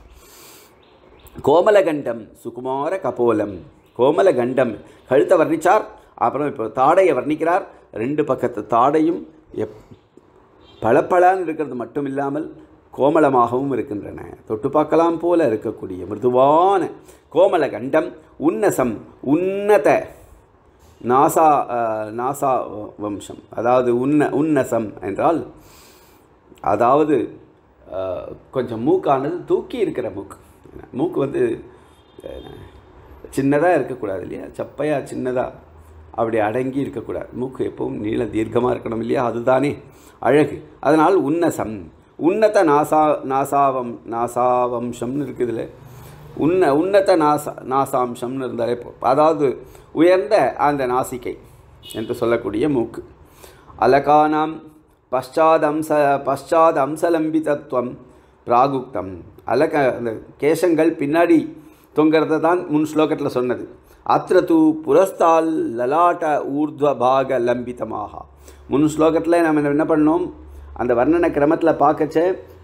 கோமலகண்டம் சுகுமார கபோலம் கோமலகண்டம் கழுத்தை வர்ணித்தார் அப்புறம் இப்போ தாடையை வர்ணிக்கிறார் ரெண்டு பக்கத்து தாடையும் எப் பளபளன்னு இருக்கிறது மட்டும் இல்லாமல் கோமலமாகவும் இருக்கின்றன தொட்டு பார்க்கலாம் போல இருக்கக்கூடிய மிருதுவான கோமல கண்டம் உன்னசம் உன்னத நாசா நாசா வம்சம் அதாவது உன்ன உன்னசம் என்றால் அதாவது கொஞ்சம் மூக்கானது தூக்கி இருக்கிற மூக்கு மூக்கு வந்து சின்னதாக இருக்கக்கூடாது இல்லையா சப்பையாக சின்னதாக அப்படி அடங்கி இருக்கக்கூடாது மூக்கு எப்பவும் நீள தீர்க்கமாக இருக்கணும் இல்லையா அதுதானே அழகு அதனால் உன்னசம் உன்னத நாசா நாசாவம் நாசாவம்சம்னு இருக்குதுல உன்ன உன்னத நாசா நாசாம்சம்னு இருந்தாலே அதாவது உயர்ந்த அந்த நாசிக்கை என்று சொல்லக்கூடிய மூக்கு அலகானாம் பశ్చాதம்ச பశ్చాத் அம்சலம்பிதத்துவம் பிராகுக்தம் அலக அந்த கேசங்கள் பின்னாடி தொங்கிறத தான் முன் ஸ்லோகத்தில் சொன்னது அத்திர தூ புரஸ்தால் லலாட்ட ஊர்துவ பாக லம்பிதமாக முன் ஸ்லோகத்தில் நம்ம என்ன பண்ணோம் அந்த வர்ணன கிரமத்தில் பார்க்கச்ச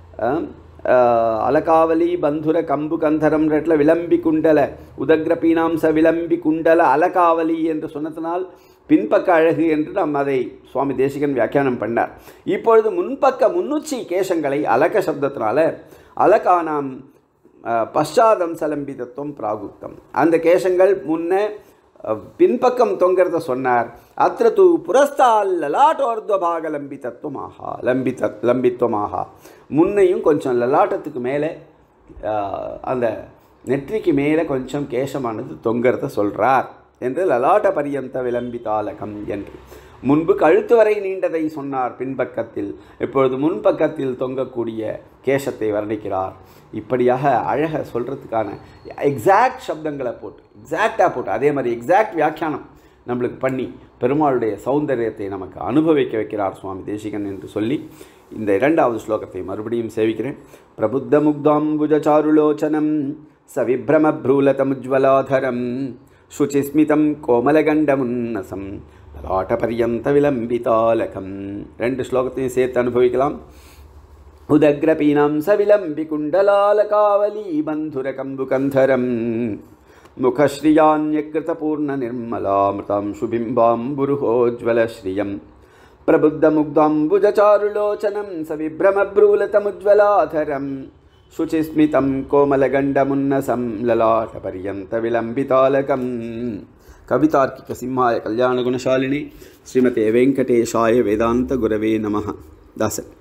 அலகாவலி பந்துர கம்பு கந்தரம் இடத்துல விளம்பி குண்டல உதக்ர பீனாம்ச விளம்பி குண்டல அலகாவலி என்று சொன்னதனால் பின்பக்க அழகு என்று நாம் அதை சுவாமி தேசிகன் வியாக்கியானம் பண்ணார் இப்பொழுது முன்பக்க முன்னுச்சி கேசங்களை அலக சப்தத்தினால அலகானாம் பஷாதம் சலம்பிதத்துவம் பிராகுப்தம் அந்த கேசங்கள் முன்ன பின்பக்கம் தொங்கிறத சொன்னார் அத்த தூ புரஸ்தால் லலாட்டோர்துவபாக லம்பித்தத்துவமாக லம்பித்த லம்பித்துவமாக முன்னையும் கொஞ்சம் லலாட்டத்துக்கு மேலே அந்த நெற்றிக்கு மேலே கொஞ்சம் கேசமானது தொங்கிறத சொல்கிறார் என்று லலாட்ட பரியந்த விளம்பித்தாலகம் என்று முன்பு கழுத்து வரை நீண்டதை சொன்னார் பின்பக்கத்தில் இப்பொழுது முன்பக்கத்தில் தொங்கக்கூடிய கேசத்தை வர்ணிக்கிறார் இப்படியாக அழக சொல்கிறதுக்கான எக்ஸாக்ட் சப்தங்களை போட்டு எக்ஸாக்டாக போட்டு அதே மாதிரி எக்ஸாக்ட் வியாக்கியானம் நம்மளுக்கு பண்ணி பெருமாளுடைய சௌந்தரியத்தை நமக்கு அனுபவிக்க வைக்கிறார் சுவாமி தேசிகன் என்று சொல்லி இந்த இரண்டாவது ஸ்லோகத்தை மறுபடியும் சேவிக்கிறேன் பிரபுத்த முக்தாம்புஜாருலோச்சனம் சவிப்ரம ப்ரூலதமுஜ்வலாதரம் శుచిస్మితం கோமலகண்டமுன்னசம் லலாட்டபரியந்தவிலம்பிதாலகம் ரெண்டு ஸ்லோகத்தையும் சேர்த்து அனுபவிக்கலாம் உதக்ரபீனாம் சவிலம்பி குண்டலாலகாவலி பந்துரகம்புகந்தரம் मुखश्रियान्यकृतपूर्णनिर्मलामृतां शुबिम्बाम्बुरुहोज्ज्वलश्रियं प्रबुद्धमुग्धाम्बुजचारुलोचनं सविभ्रमभ्रूलतमुज्ज्वलाधरं शुचिस्मितं कोमलगण्डमुन्नसं ललाटपर्यन्तविलम्बितालकं कवितार्किकसिंहाय कल्याणगुणशालिनि श्रीमते वेङ्कटेशाय वेदान्तगुरवे नमः दासन्